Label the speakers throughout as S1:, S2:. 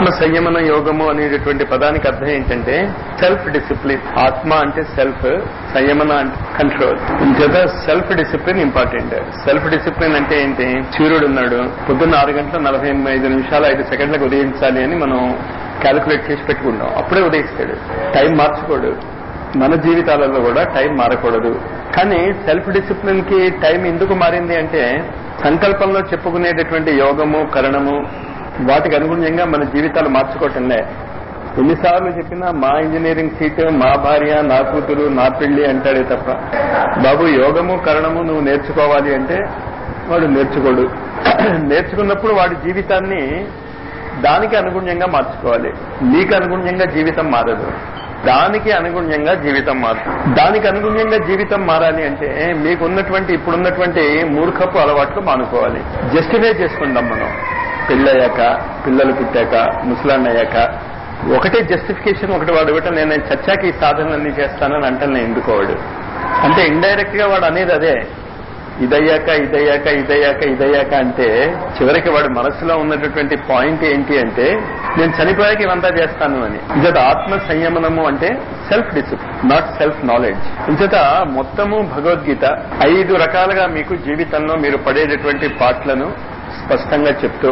S1: ఆత్మ సంయమన యోగము అనేటటువంటి పదానికి అర్థం ఏంటంటే సెల్ఫ్ డిసిప్లిన్ ఆత్మ అంటే సెల్ఫ్ సంయమన అంటే కంట్రోల్ ఇంచేత self discipline important self discipline అంటే ఏంటి సూర్యుడు ఉన్నాడు పొద్దున్న ఆరు గంటల నలభై ఐదు నిమిషాలు ఐదు సెకండ్లకు ఉదయించాలి అని మనం క్యాలిక్యులేట్ చేసి పెట్టుకుంటాం అప్పుడే ఉదయిస్తాడు టైం మార్చుకోడు మన జీవితాలలో కూడా టైం మారకూడదు కానీ సెల్ఫ్ డిసిప్లిన్ కి టైం ఎందుకు మారింది అంటే సంకల్పంలో చెప్పుకునేటటువంటి యోగము కరణము వాటికి అనుగుణంగా మన జీవితాలు మార్చుకోవటంలే ఎన్నిసార్లు చెప్పినా మా ఇంజనీరింగ్ సీట్ మా భార్య నా కూతురు నా పెళ్లి అంటాడే తప్ప బాబు యోగము కరణము నువ్వు నేర్చుకోవాలి అంటే వాడు నేర్చుకోడు నేర్చుకున్నప్పుడు వాడి జీవితాన్ని దానికి అనుగుణ్యంగా మార్చుకోవాలి నీకు అనుగుణ్యంగా జీవితం మారదు దానికి అనుగుణ్యంగా జీవితం మారదు దానికి అనుగుణ్యంగా జీవితం మారాలి అంటే మీకు ఉన్నటువంటి ఇప్పుడున్నటువంటి మూర్ఖపు అలవాట్లు మానుకోవాలి జస్టిఫై చేసుకుందాం మనం పెళ్ళయ్యాక పిల్లలు పుట్టాక ముసలాన్ని అయ్యాక ఒకటే జస్టిఫికేషన్ ఒకటి వాడు ఇవ్వటం నేను చచ్చాక ఈ సాధనలన్నీ చేస్తానని అంటాను ఎందుకోవాడు అంటే ఇండైరెక్ట్ గా వాడు అనేది అదే ఇదయ్యాక ఇదయ్యాక ఇదయ్యాక ఇదయ్యాక అంటే చివరికి వాడి మనసులో ఉన్నటువంటి పాయింట్ ఏంటి అంటే నేను చనిపోయాక ఇవంతా చేస్తాను అని ఇంచేత ఆత్మ సంయమనము అంటే self discipline not self knowledge ఇంచేత మొత్తము భగవద్గీత ఐదు రకాలుగా మీకు జీవితంలో మీరు పడేటటువంటి పాటలను స్పష్టంగా చెప్తూ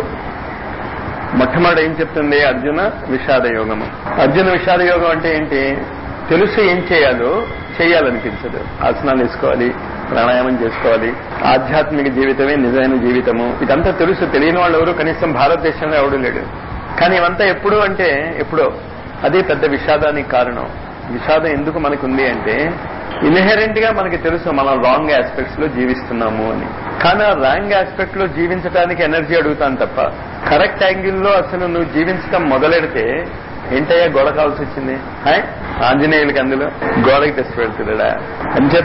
S1: మొట్టమొదటి ఏం చెప్తుంది అర్జున విషాద యోగము అర్జున విషాద యోగం అంటే ఏంటి తెలుసు ఏం చేయాలో చేయాలనిపించదు ఆసనాలు వేసుకోవాలి ప్రాణాయామం చేసుకోవాలి ఆధ్యాత్మిక జీవితమే నిజమైన జీవితము ఇదంతా తెలుసు తెలియని వాళ్ళు ఎవరు కనీసం భారతదేశంలో ఎవడు లేడు కానీ ఇవంతా ఎప్పుడు అంటే ఎప్పుడో అదే పెద్ద విషాదానికి కారణం విషాదం ఎందుకు మనకు ఉంది అంటే ఇన్హెరెంట్ గా మనకి తెలుసు మనం రాంగ్ ఆస్పెక్ట్స్ లో జీవిస్తున్నాము అని కానీ ఆ రాంగ్ ఆస్పెక్ట్ లో జీవించడానికి ఎనర్జీ అడుగుతాను తప్ప కరెక్ట్ యాంగిల్లో అసలు నువ్వు జీవించడం మొదలెడితే ఏంటయ్యా గోడ కావాల్సి వచ్చింది హాయ్ ఆంజనేయులకి అందులో గోడకి తెచ్చి పెడుతుందా అంచేత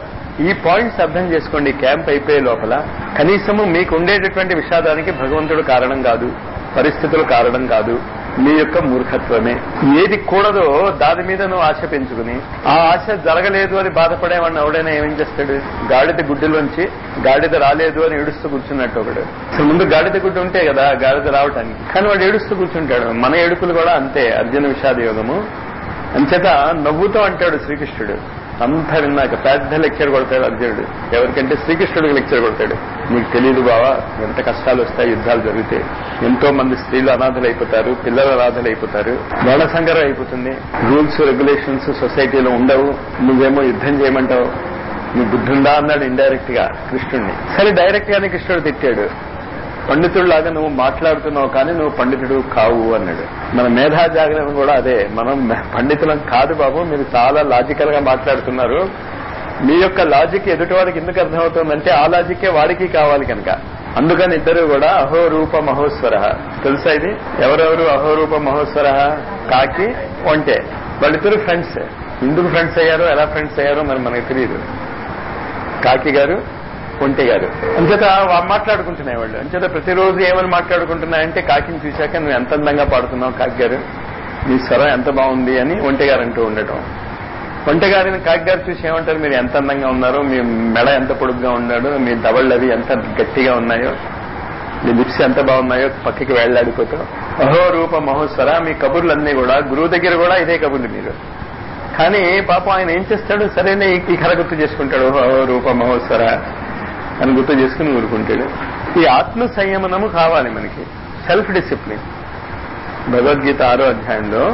S1: ఈ పాయింట్స్ అర్థం చేసుకోండి క్యాంప్ అయిపోయే లోపల కనీసము మీకు ఉండేటటువంటి విషాదానికి భగవంతుడు కారణం కాదు పరిస్థితులు కారణం కాదు మీ యొక్క మూర్ఖత్వమే ఏది కూడదో దాని మీద నువ్వు ఆశ పెంచుకుని ఆ ఆశ జరగలేదు అని బాధపడేవాడిని ఎవడైనా ఏమేం చేస్తాడు గాడిద గుడ్డులోంచి గాడిద రాలేదు అని ఏడుస్తూ కూర్చున్నట్టు ఒకడు అసలు ముందు గాడిద గుడ్డు ఉంటే కదా గాడిద రావటానికి కానీ వాడు ఏడుస్తూ కూర్చుంటాడు మన ఏడుపులు కూడా అంతే అర్జున విషాద యోగము అంచేత నవ్వుతూ అంటాడు శ్రీకృష్ణుడు అంతా విన్నాక పెద్ద లెక్చర్ కొడతాడు అర్జునుడు ఎవరికంటే శ్రీకృష్ణుడికి లెక్చర్ కొడతాడు నీకు తెలియదు బావా ఎంత కష్టాలు వస్తాయి యుద్ధాలు జరిగితే ఎంతో మంది స్త్రీలు అనాథలు అయిపోతారు పిల్లలు అనాథలు అయిపోతారు వర్ణసంకరం అయిపోతుంది రూల్స్ రెగ్యులేషన్స్ సొసైటీలో ఉండవు నువ్వేమో యుద్ధం చేయమంటావు నీ బుద్ధి ఉందా అన్నాడు ఇండైరెక్ట్ గా కృష్ణుడిని సరే డైరెక్ట్ గానే కృష్ణుడు తిట్టాడు పండితుడిలాగా నువ్వు మాట్లాడుతున్నావు కానీ నువ్వు పండితుడు కావు అన్నాడు మన మేధా జాగరణ కూడా అదే మనం పండితులం కాదు బాబు మీరు చాలా లాజికల్ గా మాట్లాడుతున్నారు మీ యొక్క లాజిక్ ఎదుటివాడికి ఎందుకు అర్థమవుతుందంటే ఆ లాజికే వాడికి కావాలి కనుక అందుకని ఇద్దరు కూడా అహోరూప మహోస్వర తెలుసా ఇది ఎవరెవరు అహోరూప మహోస్వర కాకి ఒంటే వాళ్ళిద్దరు ఫ్రెండ్స్ ఎందుకు ఫ్రెండ్స్ అయ్యారో ఎలా ఫ్రెండ్స్ అయ్యారో మరి మనకు తెలియదు కాకి గారు ఒంటి గారు అంచేత వా- మాట్లాడుకుంటున్నాయి వాళ్ళు అంచేత ప్రతిరోజు ఏమని మాట్లాడుకుంటున్నాయంటే కాకిని చూశాక నువ్వు ఎంత అందంగా పాడుతున్నావు కాకి గారు నీ స్వరం ఎంత బాగుంది అని ఒంటి గారు అంటూ ఉండటం ఒంటి గారిని కాకి గారు చూసి ఏమంటారు మీరు ఎంత అందంగా ఉన్నారో మీ మెడ ఎంత పొడుగ్గా ఉన్నాడో మీ దవళ్ళు అవి ఎంత గట్టిగా ఉన్నాయో మీ లిప్స్ ఎంత బాగున్నాయో పక్కకి వేళ్లాడిపోతావు అహో రూప మహోత్సర మీ కబుర్లన్నీ కూడా గురువు దగ్గర కూడా ఇదే కబుర్లు మీరు కానీ పాపం ఆయన ఏం చేస్తాడు సరేనే ఈ- ఈ కథ గుర్తు చేసుకుంటాడు అహో రూప మహోత్సర అని గుర్తు చేసుకుని ఊరుకుంటాడు ఈ ఆత్మ సంయమనము కావాలి మనకి సెల్ఫ్ డిసిప్లిన్ భగవద్గీత ఆరో అధ్యాయంలో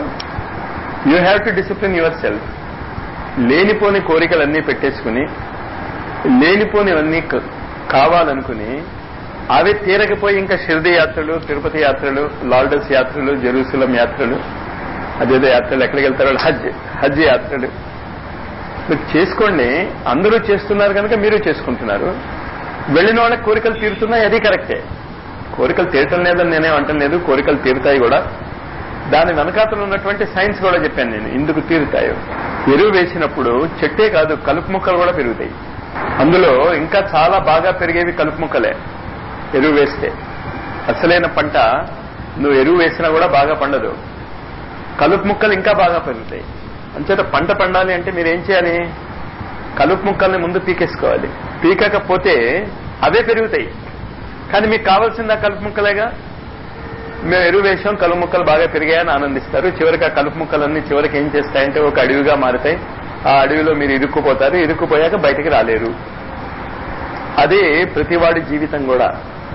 S1: you have to discipline yourself లేనిపోని కోరికలన్నీ పెట్టేసుకుని లేనిపోనివన్నీ క- కావాలనుకుని అవి తీరకపోయి ఇంకా షిర్ది యాత్రలు తిరుపతి యాత్రలు లాల్డస్ యాత్రలు జెరూసలం యాత్రలు అదేదో యాత్రలు ఎక్కడికి వెళ్తారో హజ్ హజ్ యాత్రలు మీరు చేసుకోండి అందరూ చేస్తున్నారు కనుక మీరు చేసుకుంటున్నారు వెళ్ళిన వాళ్ళకి కోరికలు తీరుతున్నాయి అది కరెక్టే కోరికలు తీరటం లేదని నేనేం అంటం లేదు కోరికలు తీరుతాయి కూడా దాని వెనకాతలు ఉన్నటువంటి సైన్స్ కూడా చెప్పాను నేను ఎందుకు తీరుతాయో ఎరువు వేసినప్పుడు చెట్టే కాదు కలుపు మొక్కలు కూడా పెరుగుతాయి అందులో ఇంకా చాలా బాగా పెరిగేవి కలుపు మొక్కలే ఎరువు వేస్తే అసలైన పంట నువ్వు ఎరువు వేసినా కూడా బాగా పండదు కలుపు ముక్కలు ఇంకా బాగా పెరుగుతాయి అంచేత పంట పండాలి అంటే మీరు ఏం చేయాలి కలుపు ముక్కల్ని ముందు పీకేసుకోవాలి పీకకపోతే అవే పెరుగుతాయి కానీ మీకు కావాల్సింది ఆ కలుపు ముక్కలేగా మేము ఎరువు వేసాం కలుపు ముక్కలు బాగా పెరిగాయని ఆనందిస్తారు చివరికి ఆ కలుపు ముక్కలన్నీ చివరికి ఏం చేస్తాయంటే ఒక అడవిగా మారుతాయి ఆ అడవిలో మీరు ఇరుక్కుపోతారు ఇరుక్కుపోయాక బయటికి రాలేరు అదే ప్రతివాడి జీవితం కూడా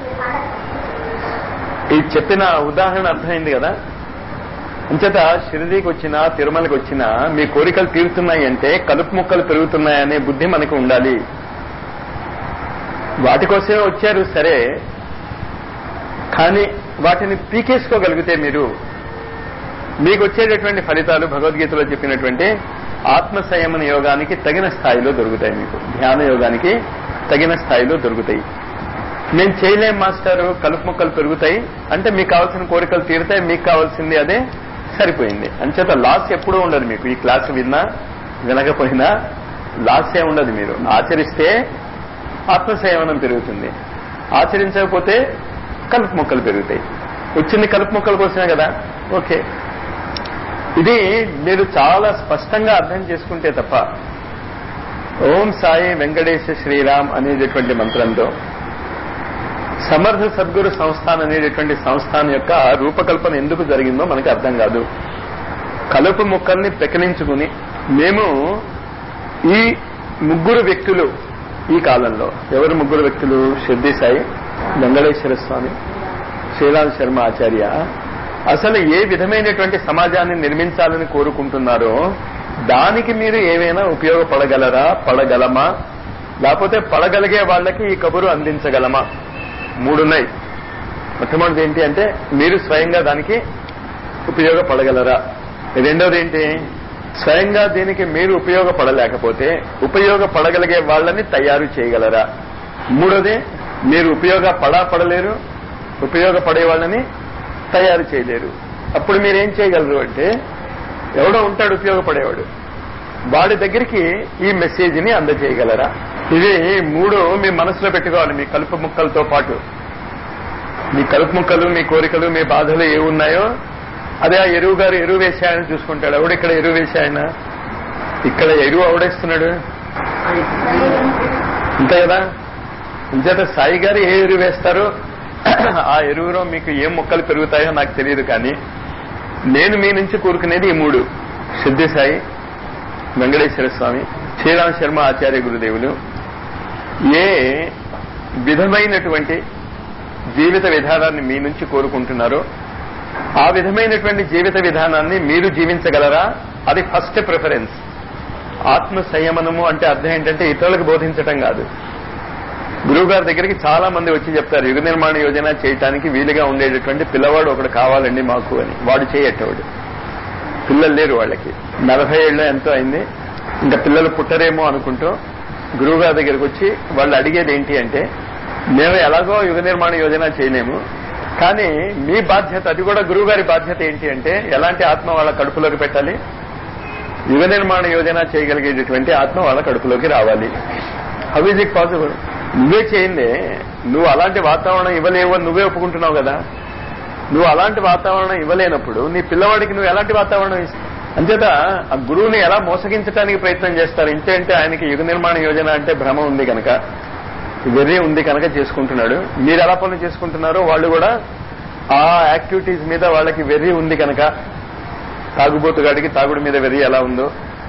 S1: ఈ చెప్పిన ఉదాహరణ అర్థమైంది కదా అంచేత షిరిడీకి వచ్చినా తిరుమలకి వచ్చినా మీ కోరికలు తీరుతున్నాయి అంటే కలుపు ముక్కలు పెరుగుతున్నాయనే బుద్ధి మనకు ఉండాలి వాటి కోసమే వచ్చారు సరే కానీ వాటిని పీకేసుకోగలిగితే మీరు మీకు వచ్చేటటువంటి ఫలితాలు భగవద్గీతలో చెప్పినటువంటి ఆత్మ సంయమన యోగానికి తగిన స్థాయిలో దొరుకుతాయి మీకు ధ్యాన యోగానికి తగిన స్థాయిలో దొరుకుతాయి మేము చేయలేం మాస్టారు కలుపు మొక్కలు పెరుగుతాయి అంటే మీకు కావాల్సిన కోరికలు తీరుతాయి మీకు కావాల్సింది అదే సరిపోయింది అంచేత లాస్ ఎప్పుడూ ఉండదు మీకు ఈ క్లాసు విన్నా వినకపోయినా లాస్ ఏ ఉండదు మీరు ఆచరిస్తే ఆత్మ సంయమనం పెరుగుతుంది ఆచరించకపోతే కలుపు మొక్కలు పెరుగుతాయి వచ్చింది కలుపు మొక్కల కోసమే కదా ఓకే ఇది మీరు చాలా స్పష్టంగా అర్థం చేసుకుంటే తప్ప ఓం సాయి వెంకటేశ శ్రీరామ్ అనేటటువంటి మంత్రంతో సమర్థ సద్గురు సంస్థాన్ అనేటటువంటి సంస్థాన్ యొక్క రూపకల్పన ఎందుకు జరిగిందో మనకి అర్థం కాదు కలుపు మొక్కల్ని పెకలించుకుని మేము ఈ ముగ్గురు వ్యక్తులు ఈ కాలంలో ఎవరు ముగ్గురు వ్యక్తులు షిర్ది సాయి వెంకటేశ్వర స్వామి శ్రీరామ్ శర్మ ఆచార్య అసలు ఏ విధమైనటువంటి సమాజాన్ని నిర్మించాలని కోరుకుంటున్నారో దానికి మీరు ఏమైనా ఉపయోగపడగలరా పడగలమా లేకపోతే పడగలిగే వాళ్ళకి ఈ కబురు అందించగలమా మూడున్నాయి మొట్టమొదటిది ఏంటి అంటే మీరు స్వయంగా దానికి ఉపయోగపడగలరా రెండోది ఏంటి స్వయంగా దీనికి మీరు ఉపయోగపడలేకపోతే ఉపయోగపడగలిగే వాళ్ళని తయారు చేయగలరా మూడోది మీరు ఉపయోగపడా పడలేరు ఉపయోగపడే వాళ్ళని తయారు చేయలేరు అప్పుడు మీరేం చేయగలరు అంటే ఎవడో ఉంటాడు ఉపయోగపడేవాడు వాడి దగ్గరికి ఈ మెసేజ్ ని అందజేయగలరా ఇది మూడు మీ మనసులో పెట్టుకోవాలి మీ కలుపు ముక్కలతో పాటు మీ కలుపు ముక్కలు మీ కోరికలు మీ బాధలు ఏ ఉన్నాయో అదే ఆ ఎరువు గారు ఎరువు వేసాయని చూసుకుంటాడు ఎవడు ఇక్కడ ఎరువు వేసాయన ఇక్కడ ఎరువు అవడేస్తున్నాడు అంతే కదా ఇంచేత సాయి గారు ఏ ఎరువు వేస్తారో ఆ ఎరువులో మీకు ఏం మొక్కలు పెరుగుతాయో నాకు తెలియదు కానీ నేను మీ నుంచి కోరుకునేది ఈ మూడు సిద్ధి సాయి వెంకటేశ్వర స్వామి శ్రీరామ శర్మ ఆచార్య గురుదేవులు ఏ విధమైనటువంటి జీవిత విధానాన్ని మీ నుంచి కోరుకుంటున్నారో ఆ విధమైనటువంటి జీవిత విధానాన్ని మీరు జీవించగలరా అది ఫస్ట్ ప్రిఫరెన్స్ ఆత్మ సంయమనము అంటే అర్థం ఏంటంటే ఇతరులకు బోధించటం కాదు గురువు గారి దగ్గరికి చాలా మంది వచ్చి చెప్తారు యుగ నిర్మాణ యోజన చేయటానికి వీలుగా ఉండేటటువంటి పిల్లవాడు ఒకడు కావాలండి మాకు అని వాడు చేయట్టవాడు పిల్లలు లేరు వాళ్ళకి నలభై ఏళ్ళు ఎంతో అయింది ఇంకా పిల్లలు పుట్టరేమో అనుకుంటూ గురువు గారి దగ్గరికి వచ్చి వాళ్ళు అడిగేది ఏంటి అంటే మేము ఎలాగో యుగ నిర్మాణ యోజన చేయలేము కానీ మీ బాధ్యత అది కూడా గురువు గారి బాధ్యత ఏంటి అంటే ఎలాంటి ఆత్మ వాళ్ళ కడుపులోకి పెట్టాలి యుగ నిర్మాణ యోజన చేయగలిగేటటువంటి ఆత్మ వాళ్ళ కడుపులోకి రావాలి హౌ ఇస్ ఇట్ పాసిబుల్ నువ్వే చేయిందే నువ్వు అలాంటి వాతావరణం ఇవ్వలేవు అని నువ్వే ఒప్పుకుంటున్నావు కదా నువ్వు అలాంటి వాతావరణం ఇవ్వలేనప్పుడు నీ పిల్లవాడికి నువ్వు ఎలాంటి వాతావరణం ఇస్తావు అంచేత ఆ గురువుని ఎలా మోసగించడానికి ప్రయత్నం చేస్తారు ఇంతేంటే ఆయనకి యుగ నిర్మాణ యోజన అంటే భ్రమ ఉంది కనుక వెర్రి ఉంది కనుక చేసుకుంటున్నాడు మీరు ఎలా పనులు చేసుకుంటున్నారో వాళ్ళు కూడా ఆ యాక్టివిటీస్ మీద వాళ్ళకి వెర్రి ఉంది కనుక తాగుబోతుగాడికి తాగుడు మీద వెర్రి ఎలా ఉందో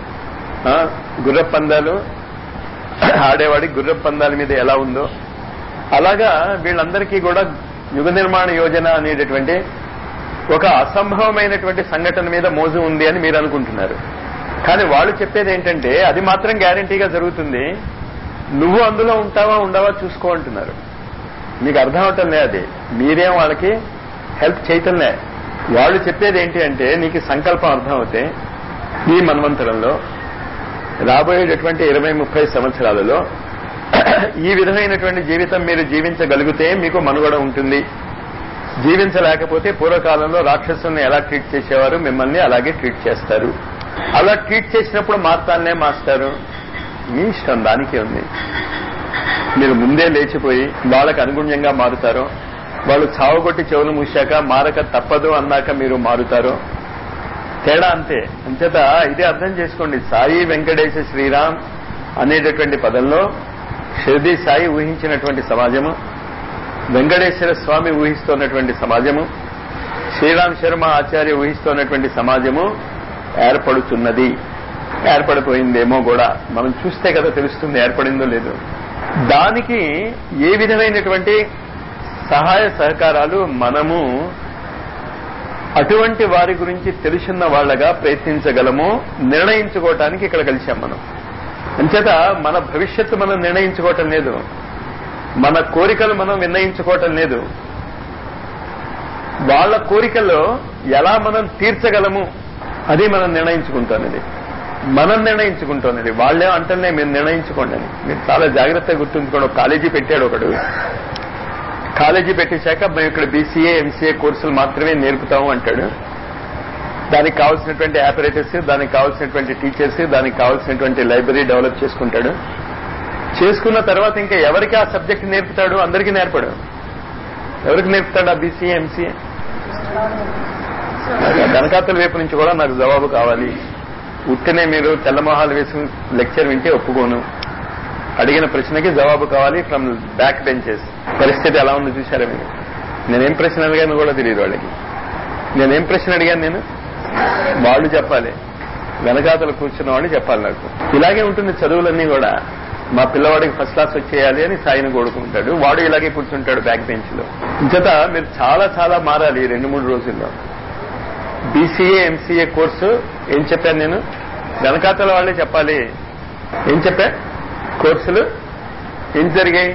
S1: గుర్రపు పందాలు ఆడేవాడికి గుర్రపు పందాల మీద ఎలా ఉందో అలాగా వీళ్ళందరికీ కూడా యుగ నిర్మాణ యోజన అనేటటువంటి ఒక అసంభవమైనటువంటి సంఘటన మీద మోజు ఉంది అని మీరు అనుకుంటున్నారు కానీ వాళ్ళు చెప్పేది ఏంటంటే అది మాత్రం గ్యారంటీగా జరుగుతుంది నువ్వు అందులో ఉంటావా ఉండవా చూసుకో అంటున్నారు మీకు అర్థం అవటంలే అది మీరేం వాళ్ళకి హెల్ప్ చేయటంలే వాళ్ళు చెప్పేది ఏంటి అంటే నీకు సంకల్పం అర్థం అవుతే ఈ మన్వంతరంలో రాబోయేటటువంటి ఇరవై ముప్పై సంవత్సరాలలో ఈ విధమైనటువంటి జీవితం మీరు జీవించగలిగితే మీకు మనుగడ ఉంటుంది జీవించలేకపోతే పూర్వకాలంలో రాక్షసుల్ని ఎలా ట్రీట్ చేసేవారు మిమ్మల్ని అలాగే ట్రీట్ చేస్తారు అలా ట్రీట్ చేసినప్పుడు మారుతానే మాస్టారు మీ ఇష్టం దానికే ఉంది మీరు ముందే లేచిపోయి వాళ్ళకి అనుగుణ్యంగా మారుతారో వాళ్ళు చావగొట్టి చెవులు మూసాక మారక తప్పదు అన్నాక మీరు మారుతారో తేడా అంతే అంచేత ఇదే అర్థం చేసుకోండి సాయి వెంకటేశ శ్రీరామ్ అనేటటువంటి పదంలో షిర్ది సాయి ఊహించినటువంటి సమాజము వెంకటేశ్వర స్వామి ఊహిస్తున్నటువంటి సమాజము శ్రీరామ్ శర్మ ఆచార్య ఊహిస్తున్నటువంటి సమాజము ఏర్పడుతున్నది ఏర్పడిపోయిందేమో కూడా మనం చూస్తే కదా తెలుస్తుంది ఏర్పడిందో లేదో దానికి ఏ విధమైనటువంటి సహాయ సహకారాలు మనము అటువంటి వారి గురించి తెలుసున్న వాళ్ళగా ప్రయత్నించగలమో నిర్ణయించుకోవటానికి ఇక్కడ కలిసాం మనం అంచేత మన భవిష్యత్తు మనం నిర్ణయించుకోవటం లేదు మన కోరికలు మనం నిర్ణయించుకోవటం లేదు వాళ్ళ కోరికల్లో ఎలా మనం తీర్చగలము అది మనం నిర్ణయించుకుంటున్నది మనం నిర్ణయించుకుంటున్నది వాళ్ళే అంటేనే మీరు నిర్ణయించుకోండి అని మీరు చాలా జాగ్రత్తగా గుర్తుంచుకోండి ఒక కాలేజీ పెట్టాడు ఒకడు కాలేజీ పెట్టేశాక మేము ఇక్కడ బీసీఏ ఎంసీఏ కోర్సులు మాత్రమే నేర్పుతాము అంటాడు దానికి కావాల్సినటువంటి ఆపరేటర్స్ దానికి కావాల్సినటువంటి టీచర్స్ దానికి కావాల్సినటువంటి లైబ్రరీ డెవలప్ చేసుకుంటాడు చేసుకున్న తర్వాత ఇంకా ఎవరికి ఆ సబ్జెక్ట్ నేర్పుతాడు అందరికీ నేర్పడు ఎవరికి నేర్పుతాడు ఆ బీసీఏ ఎంసీఏ గణకాతల వైపు నుంచి కూడా నాకు జవాబు కావాలి ఉట్టినే మీరు తెల్లమొహాలు వేసి లెక్చర్ వింటే ఒప్పుకోను అడిగిన ప్రశ్నకి జవాబు కావాలి ఫ్రమ్ బ్యాక్ బెంచెస్ పరిస్థితి ఎలా ఉందో చూసారా మీరు నేనేం ప్రశ్న అడిగాను కూడా తెలియదు వాళ్ళకి నేనేం ప్రశ్న అడిగాను నేను వాళ్ళు చెప్పాలి వెనకాతలు కూర్చున్న వాళ్ళు చెప్పాలి నాకు ఇలాగే ఉంటుంది చదువులన్నీ కూడా మా పిల్లవాడికి ఫస్ట్ క్లాస్ వచ్చేయాలి అని సాయిని కోడుకుంటాడు వాడు ఇలాగే కూర్చుంటాడు బ్యాక్ బెంచ్ లో ఇంచేత మీరు చాలా చాలా మారాలి ఈ రెండు మూడు రోజుల్లో బీసీఏ ఎంసీఏ కోర్సు ఏం చెప్పాను నేను వెనకాతల వాళ్ళే చెప్పాలి ఏం చెప్పా కోర్సులు ఏం జరిగాయి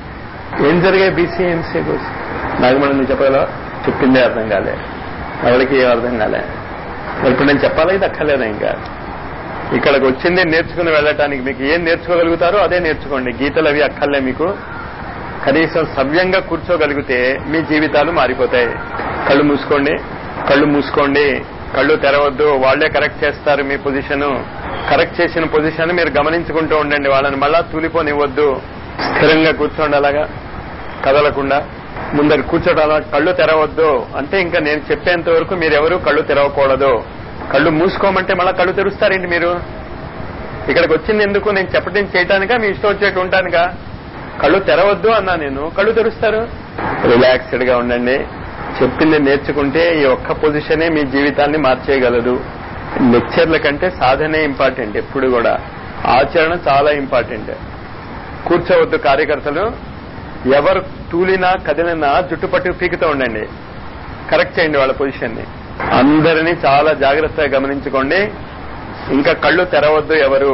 S1: ఏం జరిగాయి బీసీఏ ఎంసీఏ కోర్సు నాకు మనం నువ్వు చెప్పగలవా చెప్పిందే అర్థం కాలే ఎవరికి ఏం అర్థం కాలే మరి ఇప్పుడు నేను చెప్పాలా ఇది అక్కర్లేదా ఇంకా ఇక్కడికి వచ్చిందే నేర్చుకుని వెళ్ళటానికి మీకు ఏం నేర్చుకోగలుగుతారో అదే నేర్చుకోండి గీతలు అవి అక్కర్లే మీకు కనీసం సవ్యంగా కూర్చోగలిగితే మీ జీవితాలు మారిపోతాయి కళ్ళు మూసుకోండి కళ్ళు మూసుకోండి కళ్ళు తెరవద్దు వాళ్లే కరెక్ట్ చేస్తారు మీ పొజిషన్ కరెక్ట్ చేసిన పొజిషన్ మీరు గమనించుకుంటూ ఉండండి వాళ్ళని మళ్ళా తూలిపోనివ్వద్దు స్థిరంగా కూర్చోండి అలాగా కదలకుండా ముందర కూర్చోడం అలా కళ్ళు తెరవద్దు అంటే ఇంకా నేను చెప్పేంత వరకు మీరెవరూ కళ్ళు తెరవకూడదు కళ్ళు మూసుకోమంటే మళ్ళా కళ్ళు తెరుస్తారేంటి మీరు ఇక్కడికి వచ్చింది ఎందుకు నేను చెప్పడం చేయటానికా మీ ఇష్టం వచ్చేట్టు ఉంటానుగా కళ్ళు తెరవద్దు అన్నా నేను కళ్ళు తెరుస్తారు రిలాక్స్డ్ గా ఉండండి చెప్పింది నేర్చుకుంటే ఈ ఒక్క పొజిషనే మీ జీవితాన్ని మార్చేయగలదు లెక్చర్ల కంటే సాధనే ఇంపార్టెంట్ ఎప్పుడు కూడా ఆచరణ చాలా ఇంపార్టెంట్ కూర్చోవద్దు కార్యకర్తలు ఎవరు తూలినా కదిలినా జుట్టు పట్టుకు పీకుతూ ఉండండి కరెక్ట్ చేయండి వాళ్ళ పొజిషన్ ని అందరినీ చాలా జాగ్రత్తగా గమనించుకోండి ఇంకా కళ్ళు తెరవద్దు ఎవరు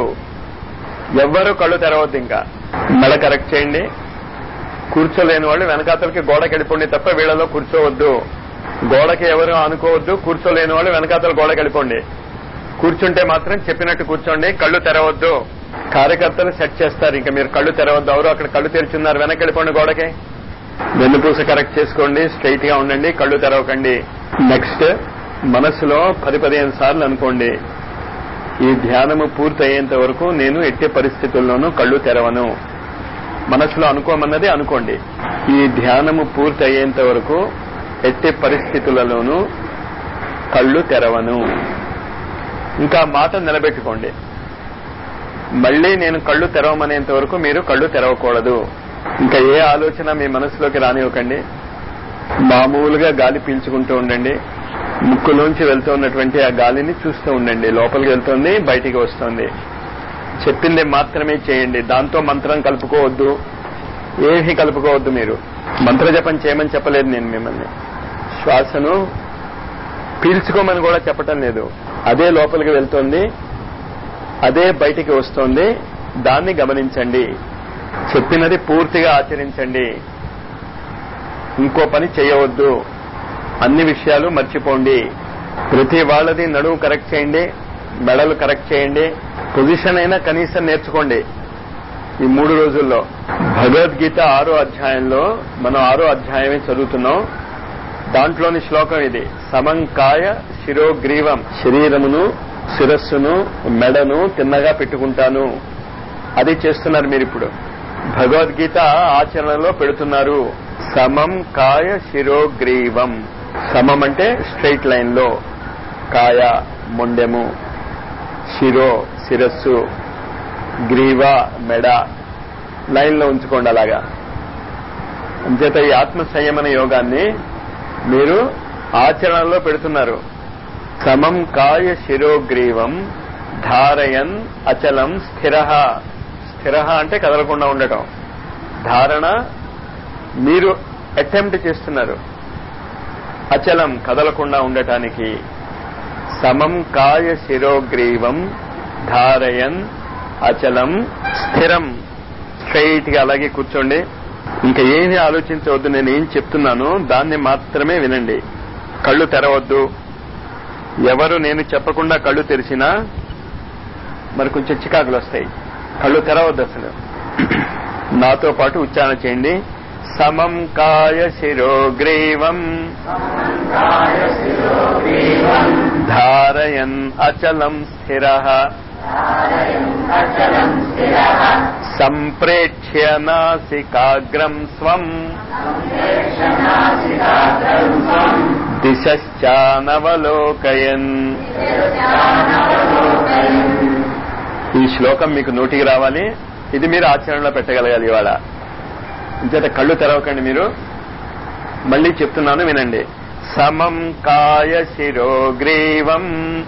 S1: ఎవ్వరు కళ్ళు తెరవద్దు ఇంకా మెడ కరెక్ట్ చేయండి కూర్చోలేని వాళ్ళు వెనకాతలకి గోడకి వెళ్ళిపోండి తప్ప వీళ్ళలో కూర్చోవద్దు గోడకి ఎవరు అనుకోవద్దు కూర్చోలేని వాళ్ళు వెనకాతల గోడకి వెళ్ళిపోండి కూర్చుంటే మాత్రం చెప్పినట్టు కూర్చోండి కళ్ళు తెరవద్దు కార్యకర్తలు సెట్ చేస్తారు ఇంకా మీరు కళ్ళు తెరవద్దు ఎవరు అక్కడ కళ్ళు తెరిచున్నారు వెనక్కి వెళ్ళిపోండి గోడకి వెన్నుపూస కరెక్ట్ చేసుకోండి స్ట్రైట్ గా ఉండండి కళ్ళు తెరవకండి నెక్స్ట్ మనసులో పది పదిహేను సార్లు అనుకోండి ఈ ధ్యానము పూర్తయ్యేంత వరకు నేను ఎట్టి పరిస్థితుల్లోనూ కళ్ళు తెరవను మనసులో అనుకోమన్నది అనుకోండి ఈ ధ్యానము పూర్తయ్యేంత వరకు ఎట్టి పరిస్థితులలోనూ కళ్ళు తెరవను ఇంకా మాట నిలబెట్టుకోండి మళ్ళీ నేను కళ్ళు తెరవమనేంత వరకు మీరు కళ్ళు తెరవకూడదు ఇంకా ఏ ఆలోచన మీ మనసులోకి రానివ్వకండి మామూలుగా గాలి పీల్చుకుంటూ ఉండండి ముక్కులోంచి వెళ్తున్నటువంటి ఆ గాలిని చూస్తూ ఉండండి లోపలికి వెళ్తుంది బయటికి వస్తుంది చెప్పింది మాత్రమే చేయండి దాంతో మంత్రం కలుపుకోవద్దు ఏమీ కలుపుకోవద్దు మీరు మంత్ర జపం చేయమని చెప్పలేదు నేను మిమ్మల్ని శ్వాసను పీల్చుకోమని కూడా చెప్పటం లేదు అదే లోపలికి వెళ్తోంది అదే బయటికి వస్తోంది దాన్ని గమనించండి చెప్పినది పూర్తిగా ఆచరించండి ఇంకో పని చేయవద్దు అన్ని విషయాలు మర్చిపోండి ప్రతి వాళ్ళది నడుము కరెక్ట్ చేయండి మెడలు కరెక్ట్ చేయండి పొజిషన్ అయినా కనీసం నేర్చుకోండి ఈ మూడు రోజుల్లో భగవద్గీత ఆరో అధ్యాయంలో మనం ఆరో అధ్యాయమే చదువుతున్నాం దాంట్లోని శ్లోకం ఇది సమంకాయ శిరోగ్రీవం శరీరమును శిరస్సును మెడను తిన్నగా పెట్టుకుంటాను అది చేస్తున్నారు మీరు ఇప్పుడు భగవద్గీత ఆచరణలో పెడుతున్నారు సమం కాయ శిరోగ్రీవం సమం అంటే స్ట్రైట్ లైన్ లో కాయ మొండెము శిరో శిరస్సు గ్రీవ మెడ లైన్ లో ఉంచుకోండి అలాగా అంచేత ఈ ఆత్మ సంయమన యోగాన్ని మీరు ఆచరణలో పెడుతున్నారు సమం కాయ శిరోగ్రీవం ధారయన్ అచలం స్థిర స్థిర అంటే కదలకుండా ఉండటం ధారణ మీరు అటెంప్ట్ చేస్తున్నారు అచలం కదలకుండా ఉండటానికి సమం కాయ శిరోగ్రీవం ధారయన్ అచలం స్థిరం స్ట్రైట్ గా అలాగే కూర్చోండి ఇంకా ఏమీ ఆలోచించవద్దు నేను ఏం చెప్తున్నాను దాన్ని మాత్రమే వినండి కళ్ళు తెరవద్దు ఎవరు నేను చెప్పకుండా కళ్ళు తెరిచినా మరి కొంచెం చికాకులు వస్తాయి కళ్ళు తెరవద్దు అసలు నాతో పాటు ఉచ్చారణ చేయండి సమం కాయ శిరోగ్రీవం ధారయన్ అచలం స్థిర సంప్రేక్ష్య నాసికాగ్రం స్వం దిశానవలోకయన్ ఈ శ్లోకం మీకు నోటికి రావాలి ఇది మీరు ఆచరణలో పెట్టగలగాలి ఇవాళ ఇంచేత కళ్ళు తెరవకండి మీరు మళ్ళీ చెప్తున్నాను వినండి సమం కాయ శిరోగ్రీవం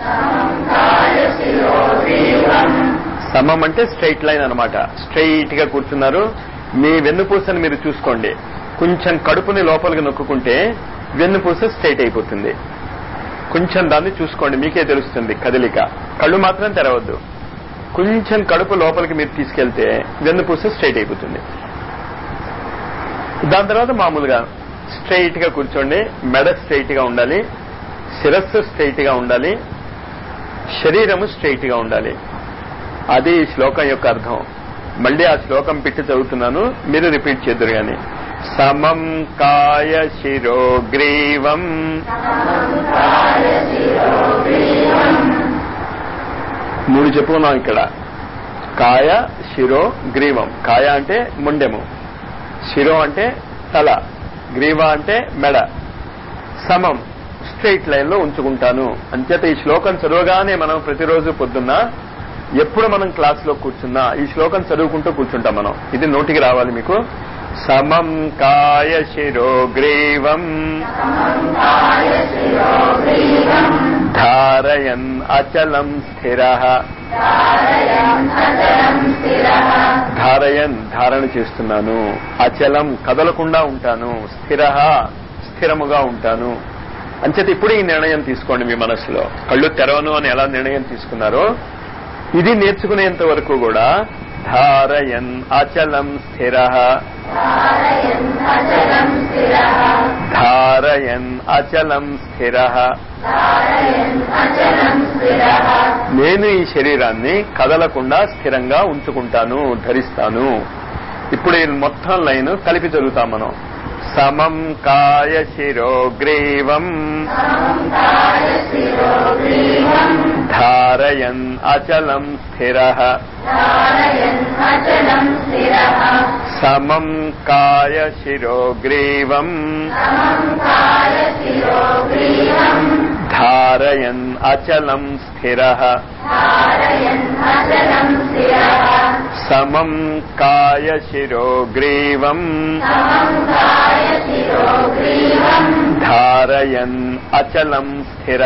S1: సమం అంటే స్ట్రైట్ లైన్ అనమాట స్ట్రైట్ గా కూర్చున్నారు మీ వెన్నుపూసని మీరు చూసుకోండి కొంచెం కడుపుని లోపలికి నొక్కుంటే వెన్నుపూస స్ట్రైట్ అయిపోతుంది కొంచెం దాన్ని చూసుకోండి మీకే తెలుస్తుంది కదలిక కళ్ళు మాత్రం తెరవద్దు కొంచెం కడుపు లోపలికి మీరు తీసుకెళ్తే వెన్నుపూస స్ట్రైట్ అయిపోతుంది దాని తర్వాత మామూలుగా స్ట్రైట్ గా కూర్చోండి మెడ స్ట్రైట్ గా ఉండాలి శిరస్సు స్ట్రైట్ గా ఉండాలి శరీరము స్ట్రైట్ గా ఉండాలి అది ఈ శ్లోకం యొక్క అర్థం మళ్ళీ ఆ శ్లోకం పెట్టి చదువుతున్నాను మీరు రిపీట్ చేద్దరు గాని సమం కాయ శిరోగ్రీవం మూడు చెప్పుకున్నాం ఇక్కడ కాయ శిరో గ్రీవం కాయ అంటే ముండెము శిరో అంటే తల గ్రీవ అంటే మెడ సమం స్ట్రైట్ లైన్ లో ఉంచుకుంటాను అంచేత ఈ శ్లోకం చదవగానే మనం ప్రతిరోజు పొద్దున్న ఎప్పుడు మనం క్లాస్ లో కూర్చున్నా ఈ శ్లోకం చదువుకుంటూ కూర్చుంటాం మనం ఇది నోటికి రావాలి మీకు సమం కాయ శిరో గ్రీవం ధారయన్ అచలం స్థిర ధారయన్ ధారణ చేస్తున్నాను అచలం కదలకుండా ఉంటాను స్థిర స్థిరముగా ఉంటాను అంచేత ఇప్పుడు ఈ నిర్ణయం తీసుకోండి మీ మనసులో కళ్ళు తెరవను అని ఎలా నిర్ణయం తీసుకున్నారో ఇది నేర్చుకునేంత వరకు కూడా ధారయన్ అచలం స్థిర ధారయన్ అచలం స్థిర నేను ఈ శరీరాన్ని కదలకుండా స్థిరంగా ఉంచుకుంటాను ధరిస్తాను ఇప్పుడు ఈ మొత్తం లైన్ కలిపి చదువుతాం మనం సమం కాయ శిరోగ్రీవం ధారయన్ అచలం స్థిర సమం కాయ శిరోగ్రీవం ధారయన్ అచలం స్థిర సమం కాయ శిరోగ్రీవం ధారయన్ అచలం స్థిర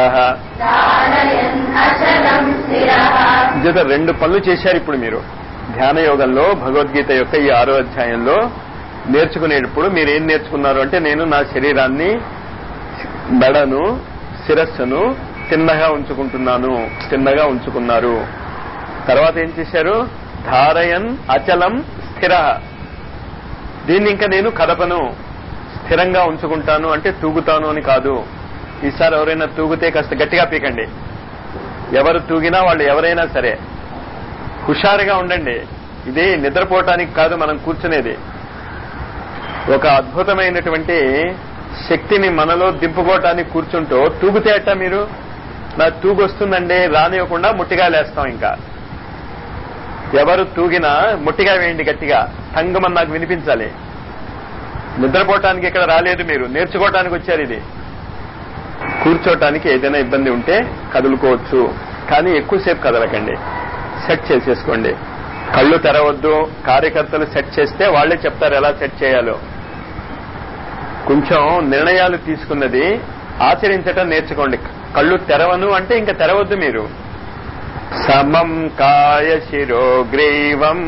S1: జత రెండు పనులు చేశారు ఇప్పుడు మీరు ధ్యాన యోగంలో భగవద్గీత యొక్క ఈ ఆరో అధ్యాయంలో నేర్చుకునేటప్పుడు మీరు ఏం నేర్చుకున్నారు అంటే నేను నా శరీరాన్ని మెడను శిరస్సును తిన్నగా ఉంచుకుంటున్నాను తిన్నగా ఉంచుకున్నారు తర్వాత ఏం చేశారు ధారయన్ అచలం స్థిర దీన్ని ఇంకా నేను కదపను స్థిరంగా ఉంచుకుంటాను అంటే తూగుతాను అని కాదు ఈసారి ఎవరైనా తూగితే కాస్త గట్టిగా పీకండి ఎవరు తూగినా వాళ్ళు ఎవరైనా సరే హుషారుగా ఉండండి ఇది నిద్రపోవటానికి కాదు మనం కూర్చునేది ఒక అద్భుతమైనటువంటి శక్తిని మనలో దింపుకోవటానికి కూర్చుంటూ తూగితే అట్ట మీరు నా తూగు వస్తుందండి రానివ్వకుండా ముట్టిగా లేస్తాం ఇంకా ఎవరు తూగినా ముట్టిగా వేయండి గట్టిగా తంగమని నాకు వినిపించాలి నిద్రపోవటానికి ఇక్కడ రాలేదు మీరు నేర్చుకోవటానికి వచ్చారు ఇది కూర్చోటానికి ఏదైనా ఇబ్బంది ఉంటే కదులుకోవచ్చు కానీ ఎక్కువసేపు కదలకండి సెట్ చేసేసుకోండి కళ్ళు తెరవద్దు కార్యకర్తలు సెట్ చేస్తే వాళ్లే చెప్తారు ఎలా సెట్ చేయాలో కొంచెం నిర్ణయాలు తీసుకున్నది ఆచరించటం నేర్చుకోండి కళ్ళు తెరవను అంటే ఇంకా తెరవద్దు మీరు సమం కాయ శిరోగ్రీవం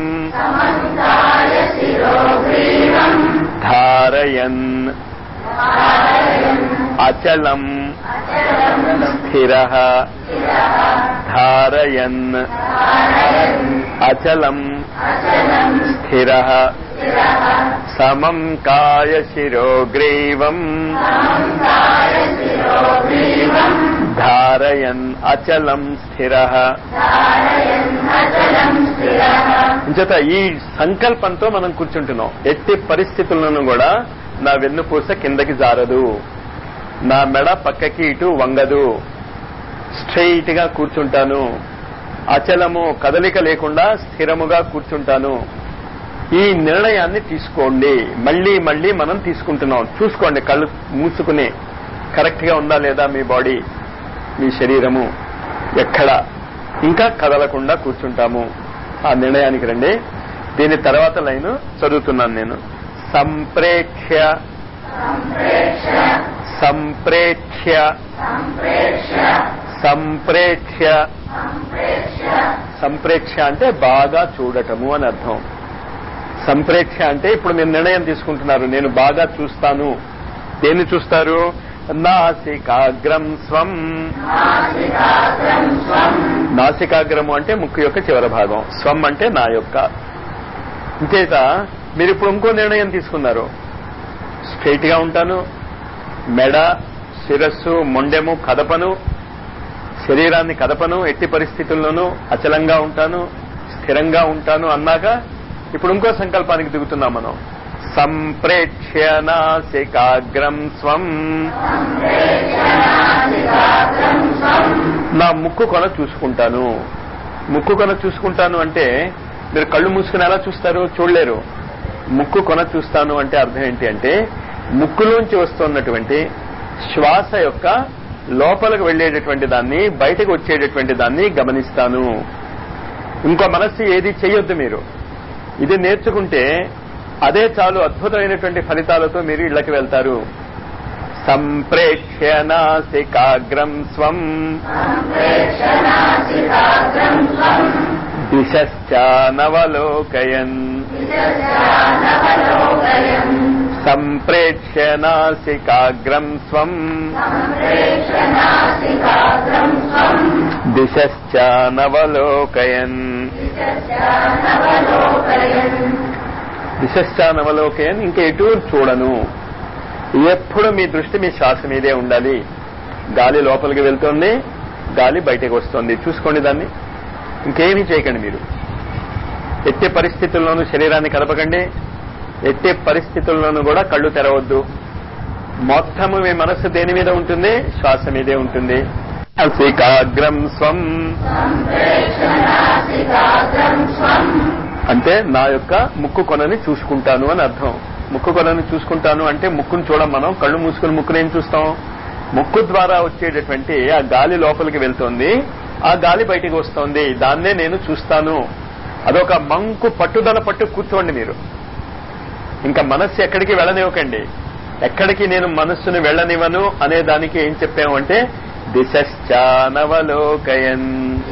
S1: ధారయన్ అచలం స్థిర ధారయన్ అచలం స్థిర సమం కాయ శిరోగ్రీవం ధారయన్ అచలం స్థిర ఇంచేత ఈ సంకల్పంతో మనం కూర్చుంటున్నాం ఎట్టి పరిస్థితులను కూడా నా వెన్నుపూస కిందకి జారదు నా మెడ పక్కకి ఇటు వంగదు స్ట్రెయిట్ గా కూర్చుంటాను అచలము కదలిక లేకుండా స్థిరముగా కూర్చుంటాను ఈ నిర్ణయాన్ని తీసుకోండి మళ్ళీ మళ్ళీ మనం తీసుకుంటున్నాం చూసుకోండి కళ్ళు మూసుకుని కరెక్ట్ గా ఉందా లేదా మీ బాడీ మీ శరీరము ఎక్కడ ఇంకా కదలకుండా కూర్చుంటాము ఆ నిర్ణయానికి రండి దీని తర్వాత లైన్ చదువుతున్నాను నేను సంప్రేక్ష్య సంప్రేక్ష్య సంప్రేక్ష్య సంప్రేక్ష అంటే బాగా చూడటము అని అర్థం సంప్రేక్ష అంటే ఇప్పుడు మీరు నిర్ణయం తీసుకుంటున్నారు నేను బాగా చూస్తాను దేన్ని చూస్తారు నాసికాగ్రం స్వం నాసికాగ్రము అంటే ముక్కు యొక్క చివరి భాగం స్వం అంటే నా యొక్క ఇంకేత మీరు ఇప్పుడు ఇంకో నిర్ణయం తీసుకున్నారు స్ట్రైట్ గా ఉంటాను మెడ శిరస్సు మొండెము కదపను శరీరాన్ని కదపను ఎట్టి పరిస్థితుల్లోనూ అచలంగా ఉంటాను స్థిరంగా ఉంటాను అన్నాక ఇప్పుడు ఇంకో సంకల్పానికి దిగుతున్నాం మనం సంప్రేక్ష్య నాసికాగ్రం స్వం నా ముక్కు కొన చూసుకుంటాను ముక్కు కొన చూసుకుంటాను అంటే మీరు కళ్ళు మూసుకుని ఎలా చూస్తారు చూడలేరు ముక్కు కొన చూస్తాను అంటే అర్థం ఏంటి అంటే ముక్కులోంచి వస్తున్నటువంటి శ్వాస యొక్క లోపలికి వెళ్లేటటువంటి దాన్ని బయటకు వచ్చేటటువంటి దాన్ని గమనిస్తాను ఇంకో మనస్సు ఏది చేయొద్దు మీరు ఇది నేర్చుకుంటే అదే చాలు అద్భుతమైనటువంటి ఫలితాలతో మీరు ఇళ్లకి వెళ్తారు సంప్రేక్ష్య నాసికాగ్రం స్వం దిశానవలోకయన్ సంప్రేక్ష్య నాసికాగ్రం స్వం దిశానవలోకయన్ దిశానవలోకయన్ ఇంకా ఎటు చూడను ఎప్పుడు మీ దృష్టి మీ శ్వాస మీదే ఉండాలి గాలి లోపలికి వెళ్తుంది గాలి బయటకు వస్తుంది చూసుకోండి దాన్ని ఇంకేమీ చేయకండి మీరు ఎట్టి పరిస్థితుల్లోనూ శరీరాన్ని కదపకండి ఎట్టి పరిస్థితుల్లోనూ కూడా కళ్ళు తెరవద్దు మొత్తము మీ మనస్సు దేని మీద ఉంటుంది శ్వాస మీదే ఉంటుంది అసికాగ్రం స్వం అంటే నా యొక్క ముక్కు కొనని చూసుకుంటాను అని అర్థం ముక్కు కొనని చూసుకుంటాను అంటే ముక్కును చూడం మనం కళ్ళు మూసుకుని ముక్కును ఏం చూస్తాం ముక్కు ద్వారా వచ్చేటటువంటి ఆ గాలి లోపలికి వెళ్తోంది ఆ గాలి బయటికి వస్తోంది దాన్నే నేను చూస్తాను అదొక మంకు పట్టుదల పట్టు కూర్చోండి మీరు ఇంకా మనస్సు ఎక్కడికి వెళ్ళనివ్వకండి ఎక్కడికి నేను మనస్సును వెళ్ళనివ్వను అనే దానికి ఏం చెప్పాము అంటే దిశానవలోకయన్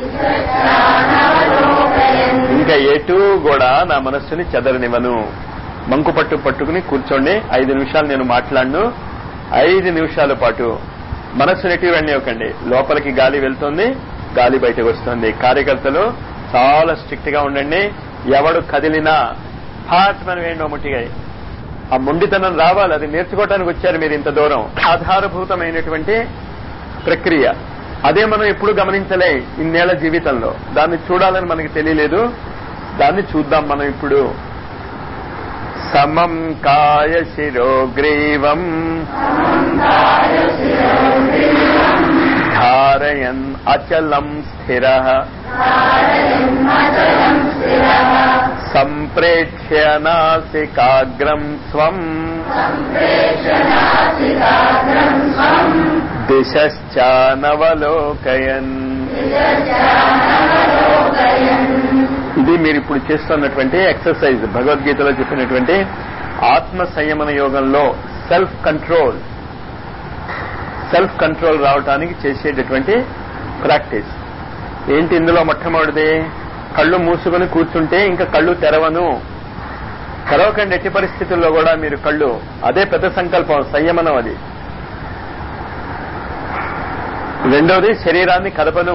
S1: ఇంకా ఎటు కూడా నా మనస్సుని చెదరనివ్వను మంకు పట్టు పట్టుకుని కూర్చోండి ఐదు నిమిషాలు నేను మాట్లాడను ఐదు నిమిషాల పాటు మనస్సును ఎటు వెళ్ళనివ్వకండి లోపలికి గాలి వెళ్తుంది గాలి బయటకు వస్తుంది కార్యకర్తలు చాలా స్ట్రిక్ట్ గా ఉండండి ఎవడు కదిలినా హాట్ మనం ఏంటో ముట్టిగా ఆ మొండితనం రావాలి అది నేర్చుకోవడానికి వచ్చారు మీరు ఇంత దూరం ఆధారభూతమైనటువంటి ప్రక్రియ అదే మనం ఎప్పుడు గమనించలే ఇన్నేళ్ల జీవితంలో దాన్ని చూడాలని మనకి తెలియలేదు దాన్ని చూద్దాం మనం ఇప్పుడు సమం కాయ శిరోగ్రీవం ధారయన్ అచలం స్థిర సంప్రేక్ష్య నాసికాగ్రం స్వం దిశానవలోకయన్ ఇది మీరు ఇప్పుడు చేస్తున్నటువంటి ఎక్సర్సైజ్ భగవద్గీతలో చెప్పినటువంటి ఆత్మ సంయమన యోగంలో సెల్ఫ్ కంట్రోల్ సెల్ఫ్ కంట్రోల్ రావటానికి చేసేటటువంటి ప్రాక్టీస్ ఏంటి ఇందులో మొట్టమొదటిది కళ్ళు మూసుకొని కూర్చుంటే ఇంకా కళ్ళు తెరవను తెరవకండి ఎట్టి పరిస్థితుల్లో కూడా మీరు కళ్ళు అదే పెద్ద సంకల్పం సంయమనం అది రెండవది శరీరాన్ని కదపను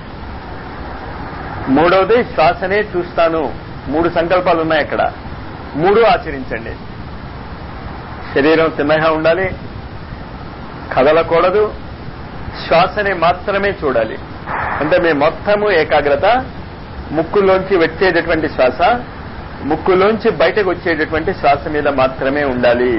S1: మూడవది శ్వాసనే చూస్తాను మూడు సంకల్పాలు ఉన్నాయి అక్కడ మూడు ఆచరించండి శరీరం తిన్నగా ఉండాలి కదలకూడదు శ్వాసని మాత్రమే చూడాలి అంటే మీ మొత్తము ఏకాగ్రత ముక్కులోంచి వచ్చేటటువంటి శ్వాస ముక్కులోంచి బయటకు వచ్చేటటువంటి శ్వాస మీద మాత్రమే ఉండాలి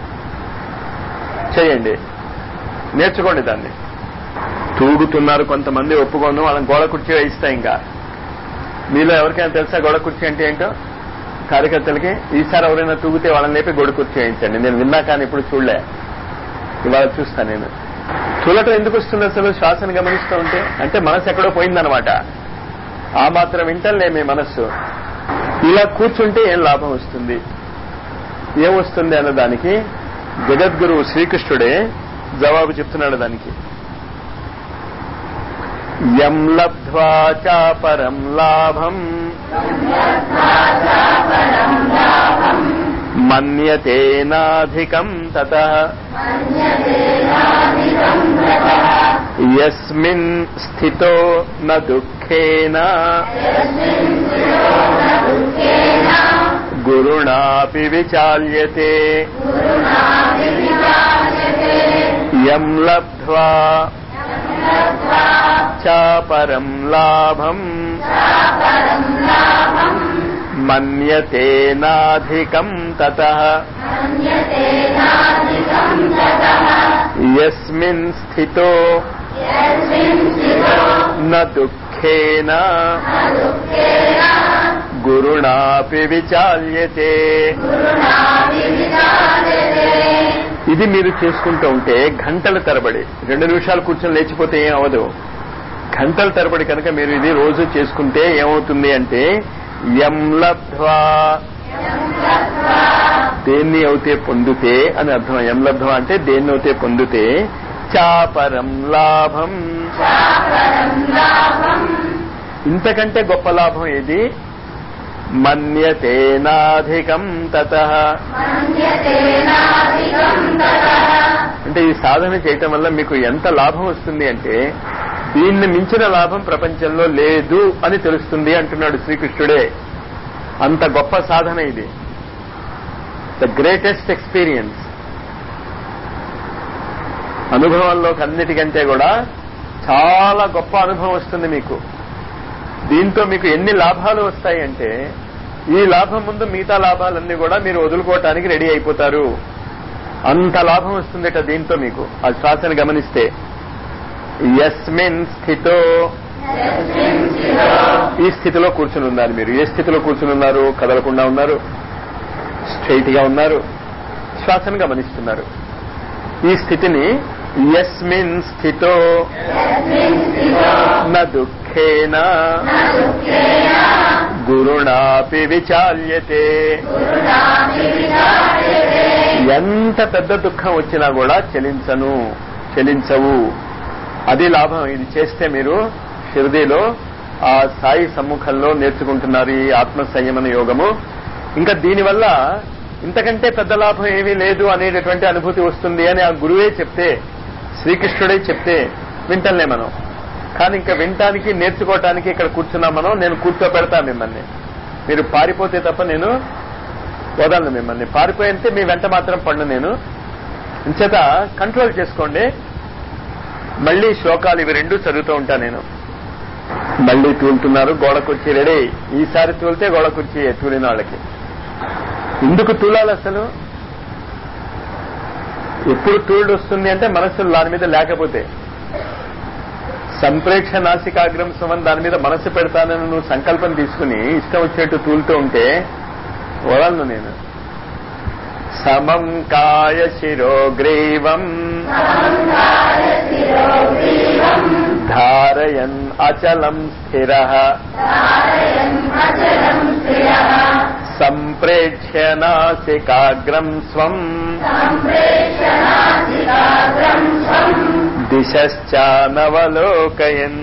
S1: చేయండి నేర్చుకోండి దాన్ని తూగుతున్నారు కొంతమంది ఒప్పుకోను వాళ్ళని గోడ కుర్చీ వేయిస్తా ఇంకా మీలో ఎవరికైనా తెలుసా గోడ కుర్చీ అంటే ఏంటో కార్యకర్తలకి ఈసారి ఎవరైనా తూగితే వాళ్ళని లేపి గోడ కుర్చీ వేయించండి నేను విన్నా కానీ ఇప్పుడు చూడలే ఇవాళ చూస్తా నేను చూడటం ఎందుకు వస్తుంది అసలు శ్వాసను గమనిస్తూ ఉంటే అంటే మనసు ఎక్కడో పోయిందనమాట ఆ మాత్రం వింటలే మీ మనస్సు ఇలా కూర్చుంటే ఏం లాభం వస్తుంది ఏమొస్తుంది అన్న దానికి జగద్గురువు శ్రీకృష్ణుడే జవాబు చెప్తున్నాడు దానికి యం లబ్ధ్వా చాపరం లాభం మన్యతేనాధికం తత యస్మిన్ స్థితో న దుఃఖేన గురుణాపి విచాల్యతే యం లబ్ధ్వా చాపరం లాభం మన్యతేనాధికం తత యస్మిన్ స్థితో న దుఃఖేన గురుణాపి విచాల్యతే ఇది మీరు చేసుకుంటూ ఉంటే గంటల తరబడి రెండు నిమిషాలు కూర్చొని లేచిపోతే ఏం అవ్వదు గంటల తరబడి కనుక మీరు ఇది రోజు చేసుకుంటే ఏమవుతుంది అంటే యం లబ్ధ్వా దేన్ని అవుతే పొందితే అని అర్థం ఎం లబ్ధ్వా అంటే దేన్ని అవుతే పొందితే చాపరం లాభం ఇంతకంటే గొప్ప లాభం ఏది మన్యతేనాధికం తత అంటే ఈ సాధన చేయటం వల్ల మీకు ఎంత లాభం వస్తుంది అంటే దీన్ని మించిన లాభం ప్రపంచంలో లేదు అని తెలుస్తుంది అంటున్నాడు శ్రీకృష్ణుడే అంత గొప్ప సాధన ఇది ద గ్రేటెస్ట్ ఎక్స్పీరియన్స్ అనుభవంలోకి అన్నిటికంటే కూడా చాలా గొప్ప అనుభవం వస్తుంది మీకు దీంతో మీకు ఎన్ని లాభాలు వస్తాయి అంటే ఈ లాభం ముందు మిగతా లాభాలన్నీ కూడా మీరు వదులుకోవటానికి రెడీ అయిపోతారు అంత లాభం వస్తుందట దీంతో మీకు ఆ శ్వాసను గమనిస్తే యస్మిన్ స్థితో ఈ స్థితిలో కూర్చుని ఉన్నారు మీరు ఏ స్థితిలో కూర్చుని ఉన్నారు కదలకుండా ఉన్నారు స్ట్రైట్ గా ఉన్నారు శ్వాసను గమనిస్తున్నారు ఈ స్థితిని యస్మిన్ స్థితో న దుఃఖేన గురుణాపి విచాల్యతే ఎంత పెద్ద దుఃఖం వచ్చినా కూడా చెలించను చెలించవు అది లాభం ఇది చేస్తే మీరు షిర్దీలో ఆ సాయి సమ్ముఖంలో నేర్చుకుంటున్నారు ఈ ఆత్మ సంయమన యోగము ఇంకా దీనివల్ల ఇంతకంటే పెద్ద లాభం ఏమీ లేదు అనేటటువంటి అనుభూతి వస్తుంది అని ఆ గురువే చెప్తే శ్రీకృష్ణుడే చెప్తే వింటలే మనం కానీ ఇంకా వినటానికి నేర్చుకోవటానికి ఇక్కడ కూర్చున్నాం మనం నేను కూర్చోపెడతా మిమ్మల్ని మీరు పారిపోతే తప్ప నేను వదలను మిమ్మల్ని పారిపోయింటే మీ వెంట మాత్రం పన్ను నేను ఇంచేత కంట్రోల్ చేసుకోండి మళ్ళీ శ్లోకాలు ఇవి రెండు చదువుతూ ఉంటా నేను మళ్ళీ తూలుతున్నారు గోడ కుర్చీ రెడీ ఈసారి తూలితే గోడ కుర్చీ తూలిన వాళ్ళకి ఎందుకు తూలాలి అసలు ఎప్పుడు తూలుడు వస్తుంది అంటే మనస్సు దాని మీద లేకపోతే సంప్రేక్ష నాసికాగ్రం సుమన్ దాని మీద మనస్సు పెడతానని నువ్వు సంకల్పం తీసుకుని ఇష్టం వచ్చినట్టు తూలుతూ ఉంటే వదలను నేను సమం కాయ శిరోగ్రీవం ధారయన్ అచలం స్థిర సంప్రేక్ష్య నాసికాగ్రం స్వం దిశ్చానవలోకయన్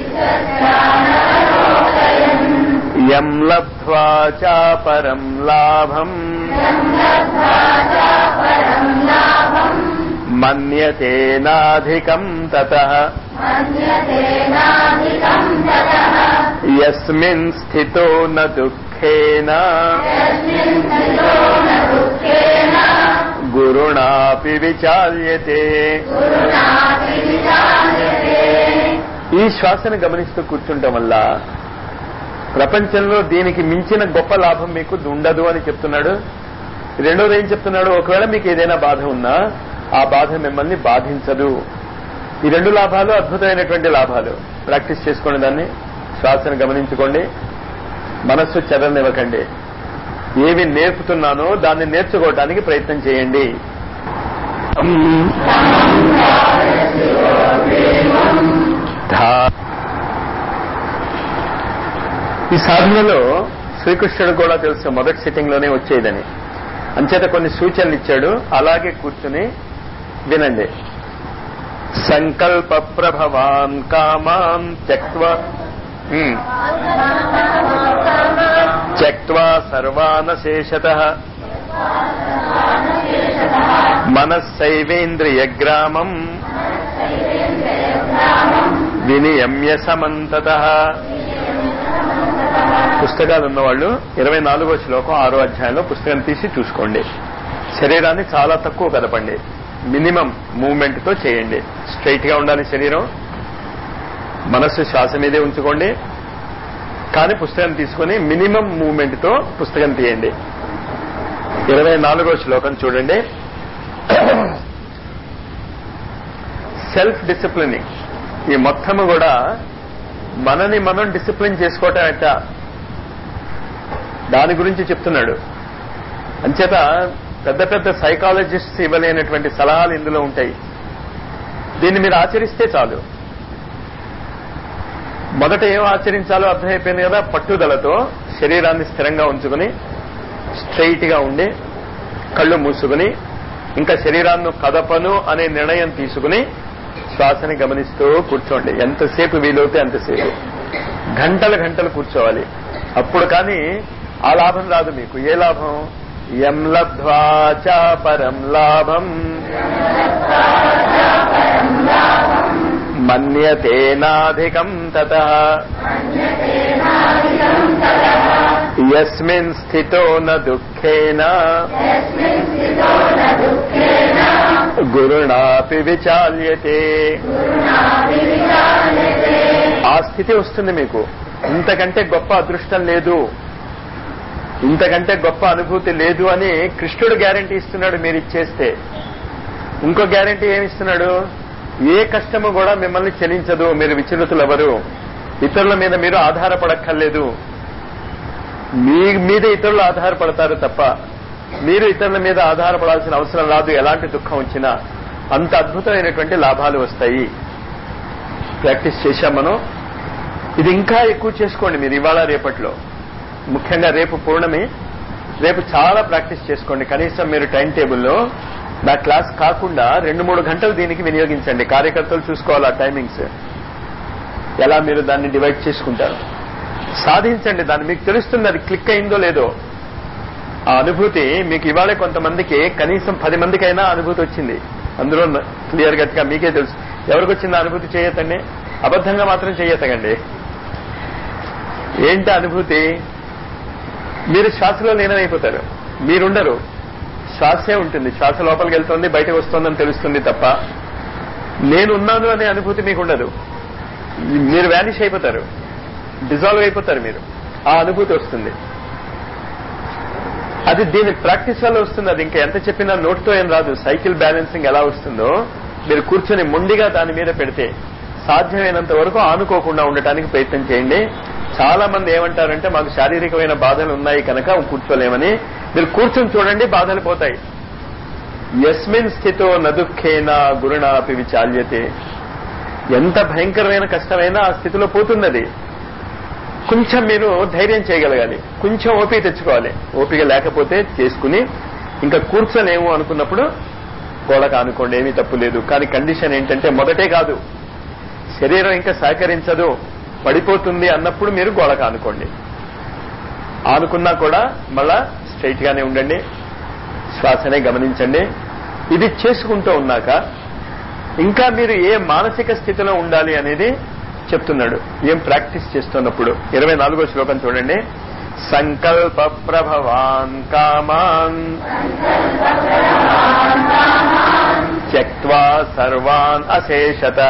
S1: యం లబ్ధ్వా చాపరం లాభం మన్యతేనాధికం తతః యస్మిన్ స్థితో న దుఃఖేన గురుణాపి విచాల్యతే ఈ శ్వాసను గమనిస్తూ కూర్చుంటం వల్ల ప్రపంచంలో దీనికి మించిన గొప్ప లాభం మీకు ఉండదు అని చెప్తున్నాడు రెండోది ఏం చెప్తున్నాడు ఒకవేళ మీకు ఏదైనా బాధ ఉన్నా ఆ బాధ మిమ్మల్ని బాధించదు ఈ రెండు లాభాలు అద్భుతమైనటువంటి లాభాలు ప్రాక్టీస్ చేసుకోండి దాన్ని శ్వాసను గమనించుకోండి మనస్సు చెదరనివ్వకండి ఏవి నేర్పుతున్నానో దాన్ని నేర్చుకోవటానికి ప్రయత్నం చేయండి ధా- ఈ సాధనలో శ్రీకృష్ణుడు కూడా తెలుసు మొదటి సిట్టింగ్ లోనే వచ్చేదని అంచేత కొన్ని సూచనలు ఇచ్చాడు అలాగే కూర్చుని వినండి సంకల్ప ప్రభవాన్ కామాన్ త్యక్వ ఉమ్. త్యక్వా సర్వానశేషత మనస్సైవేంద్రియగ్రామం వినియమ్య సమంతత పుస్తకాలు ఉన్నవాళ్ళు ఇరవై నాలుగో శ్లోకం ఆరో అధ్యాయంలో పుస్తకం తీసి చూసుకోండి శరీరాన్ని చాలా తక్కువ కదపండి మినిమం మూవ్మెంట్ తో చేయండి స్ట్రైట్ గా ఉండాలి శరీరం మనస్సు శ్వాస మీదే ఉంచుకోండి కానీ పుస్తకం తీసుకుని మినిమం మూవ్మెంట్ తో పుస్తకం తీయండి ఇరవై నాలుగో శ్లోకం చూడండి సెల్ఫ్ డిసిప్లినింగ్ ఈ మొత్తము కూడా మనని మనం డిసిప్లిన్ చేసుకోవటం ఎట్ట దాని గురించి చెప్తున్నాడు అంచేత పెద్ద పెద్ద సైకాలజిస్ట్స్ ఇవ్వలేనటువంటి సలహాలు ఇందులో ఉంటాయి దీన్ని మీరు ఆచరిస్తే చాలు మొదట ఏం ఆచరించాలో అర్థమైపోయింది కదా పట్టుదలతో శరీరాన్ని స్థిరంగా ఉంచుకుని స్ట్రైట్ గా ఉండి కళ్ళు మూసుకుని ఇంకా శరీరాన్ని కదపను అనే నిర్ణయం తీసుకుని శ్వాసని గమనిస్తూ కూర్చోండి ఎంతసేపు వీలవుతే అంతసేపు గంటలు గంటలు కూర్చోవాలి అప్పుడు కానీ ఆ లాభం రాదు మీకు ఏ లాభం ఎం లబ్ధ్వా చ పరం లాభం మన్యతేనాధికం తత యస్మిన్ స్థితో న దుఃఖేన గురుణాపి విచాల్యతే ఆ స్థితి వస్తుంది మీకు ఇంతకంటే గొప్ప అదృష్టం లేదు ఇంతకంటే గొప్ప అనుభూతి లేదు అని కృష్ణుడు గ్యారంటీ ఇస్తున్నాడు మీరు ఇచ్చేస్తే ఇంకో గ్యారంటీ ఏమిస్తున్నాడు ఏ కష్టము కూడా మిమ్మల్ని చెలించదు మీరు విచలితులు ఎవరు ఇతరుల మీద మీరు ఆధారపడక్కర్లేదు మీ మీద ఇతరులు ఆధారపడతారు తప్ప మీరు ఇతరుల మీద ఆధారపడాల్సిన అవసరం రాదు ఎలాంటి దుఃఖం వచ్చినా అంత అద్భుతమైనటువంటి లాభాలు వస్తాయి ప్రాక్టీస్ చేశాం మనం ఇది ఇంకా ఎక్కువ చేసుకోండి మీరు ఇవాళ రేపట్లో ముఖ్యంగా రేపు పూర్ణమి రేపు చాలా ప్రాక్టీస్ చేసుకోండి కనీసం మీరు టైం టేబుల్లో నా క్లాస్ కాకుండా రెండు మూడు గంటలు దీనికి వినియోగించండి కార్యకర్తలు చూసుకోవాలి ఆ టైమింగ్స్ ఎలా మీరు దాన్ని డివైడ్ చేసుకుంటారు సాధించండి దాన్ని మీకు తెలుస్తుంది అది క్లిక్ అయిందో లేదో ఆ అనుభూతి మీకు ఇవాళ కొంతమందికి కనీసం పది మందికైనా అనుభూతి వచ్చింది అందులో క్లియర్ గా మీకే తెలుసు ఎవరికి వచ్చింది ఆ అనుభూతి చేయతండి అబద్ధంగా మాత్రం చేయతగండి ఏంటి అనుభూతి మీరు శ్వాసలో లీనమైపోతారు మీరుండరు శ్వాసే ఉంటుంది శ్వాస లోపలికి వెళ్తుంది బయటకు వస్తుందని తెలుస్తుంది తప్ప నేనున్నాను అనే అనుభూతి మీకు ఉండదు మీరు వ్యానిష్ అయిపోతారు డిజాల్వ్ అయిపోతారు మీరు ఆ అనుభూతి వస్తుంది అది దీని ప్రాక్టీస్ వల్ల వస్తుంది అది ఇంకా ఎంత చెప్పినా నోట్తో ఏం రాదు సైకిల్ బ్యాలెన్సింగ్ ఎలా వస్తుందో మీరు కూర్చొని మొండిగా దాని మీద పెడితే సాధ్యమైనంత వరకు ఆనుకోకుండా ఉండటానికి ప్రయత్నం చేయండి చాలా మంది ఏమంటారంటే మాకు శారీరకమైన బాధలు ఉన్నాయి కనుక కూర్చోలేమని మీరు కూర్చొని చూడండి బాధలు పోతాయి యస్మిన్ స్థితో నదుఖేనా గురుణాపి విచాల్యతే ఎంత భయంకరమైన కష్టమైనా ఆ స్థితిలో పోతున్నది కొంచెం మీరు ధైర్యం చేయగలగాలి కొంచెం ఓపిక తెచ్చుకోవాలి ఓపిక లేకపోతే చేసుకుని ఇంకా కూర్చోలేము అనుకున్నప్పుడు గోడకు ఆనుకోండి ఏమీ తప్పు లేదు కానీ కండిషన్ ఏంటంటే మొదటే కాదు శరీరం ఇంకా సహకరించదు పడిపోతుంది అన్నప్పుడు మీరు గోడకు ఆనుకోండి ఆనుకున్నా కూడా మళ్ళా స్ట్రైట్ గానే ఉండండి శ్వాసనే గమనించండి ఇది చేసుకుంటూ ఉన్నాక ఇంకా మీరు ఏ మానసిక స్థితిలో ఉండాలి అనేది చెప్తున్నాడు ఏం ప్రాక్టీస్ చేస్తున్నప్పుడు ఇరవై నాలుగో శ్లోకం చూడండి సంకల్ప ప్రభవాన్ కామాన్ త్యక్వా సర్వాన్ అశేషత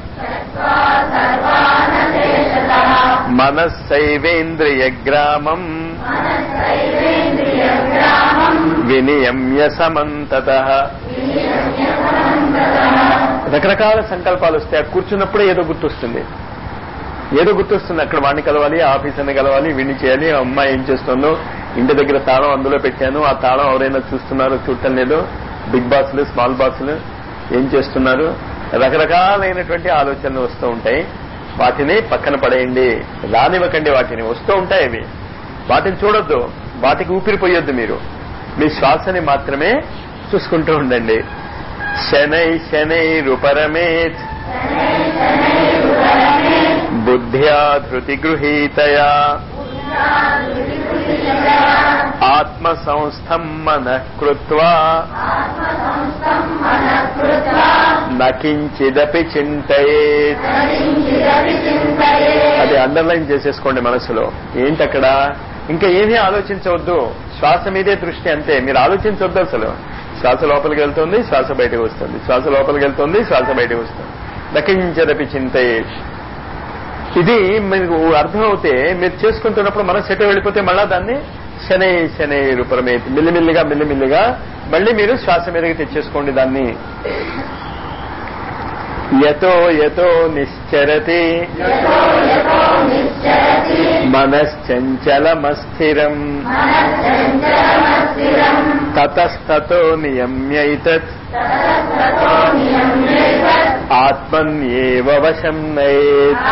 S1: మనస్సైవేంద్రియ గ్రామం వినియమ్య సమంతత రకరకాల సంకల్పాలు వస్తాయి కూర్చున్నప్పుడే ఏదో గుర్తొస్తుంది ఏదో గుర్తొస్తుంది అక్కడ వాడిని కలవాలి ఆఫీసర్ని కలవాలి వీడిని చేయాలి ఆ అమ్మాయి ఏం చేస్తుందో ఇంటి దగ్గర తాళం అందులో పెట్టాను ఆ తాళం ఎవరైనా చూస్తున్నారో చూడటం లేదు బిగ్ బాస్లు స్మాల్ బాస్లు ఏం చేస్తున్నారు రకరకాలైనటువంటి ఆలోచనలు వస్తూ ఉంటాయి వాటిని పక్కన పడేయండి రానివ్వకండి వాటిని వస్తూ ఉంటాయి అవి వాటిని చూడొద్దు వాటికి ఊపిరిపోయొద్దు మీరు మీ శ్వాసని మాత్రమే చూసుకుంటూ ఉండండి శనై శనై రుపరమేత్ బుద్ధ్యా ధృతి గృహీతయా ఆత్మ సంస్థం మనః కృత్వా నకించిదపి చింతయేత్ అది అండర్లైన్ చేసేసుకోండి మనసులో ఏంటక్కడ ఇంకా ఏమీ ఆలోచించవద్దు శ్వాస మీదే దృష్టి అంతే మీరు ఆలోచించవద్దు అసలు శ్వాస లోపలికి వెళ్తుంది శ్వాస బయటకు వస్తుంది శ్వాస లోపలికి వెళ్తుంది శ్వాస బయటకు వస్తుంది నకించదపి చింతయేత్ ఇది మీకు అర్థమవుతే మీరు చేసుకుంటున్నప్పుడు మనసు ఎటు వెళ్ళిపోతే మళ్ళా దాన్ని శనై శనై రూపరమే మిల్లిమిల్లిగా మిల్లిమిల్లిగా మళ్ళీ మీరు శ్వాస మీదకి తెచ్చేసుకోండి దాన్ని యతో యతో నిశ్చరతి మనశ్చంచలమస్థిరం తతస్తతో నియమ్యైతత్ ఆత్మన్యేవ వశం నయేత్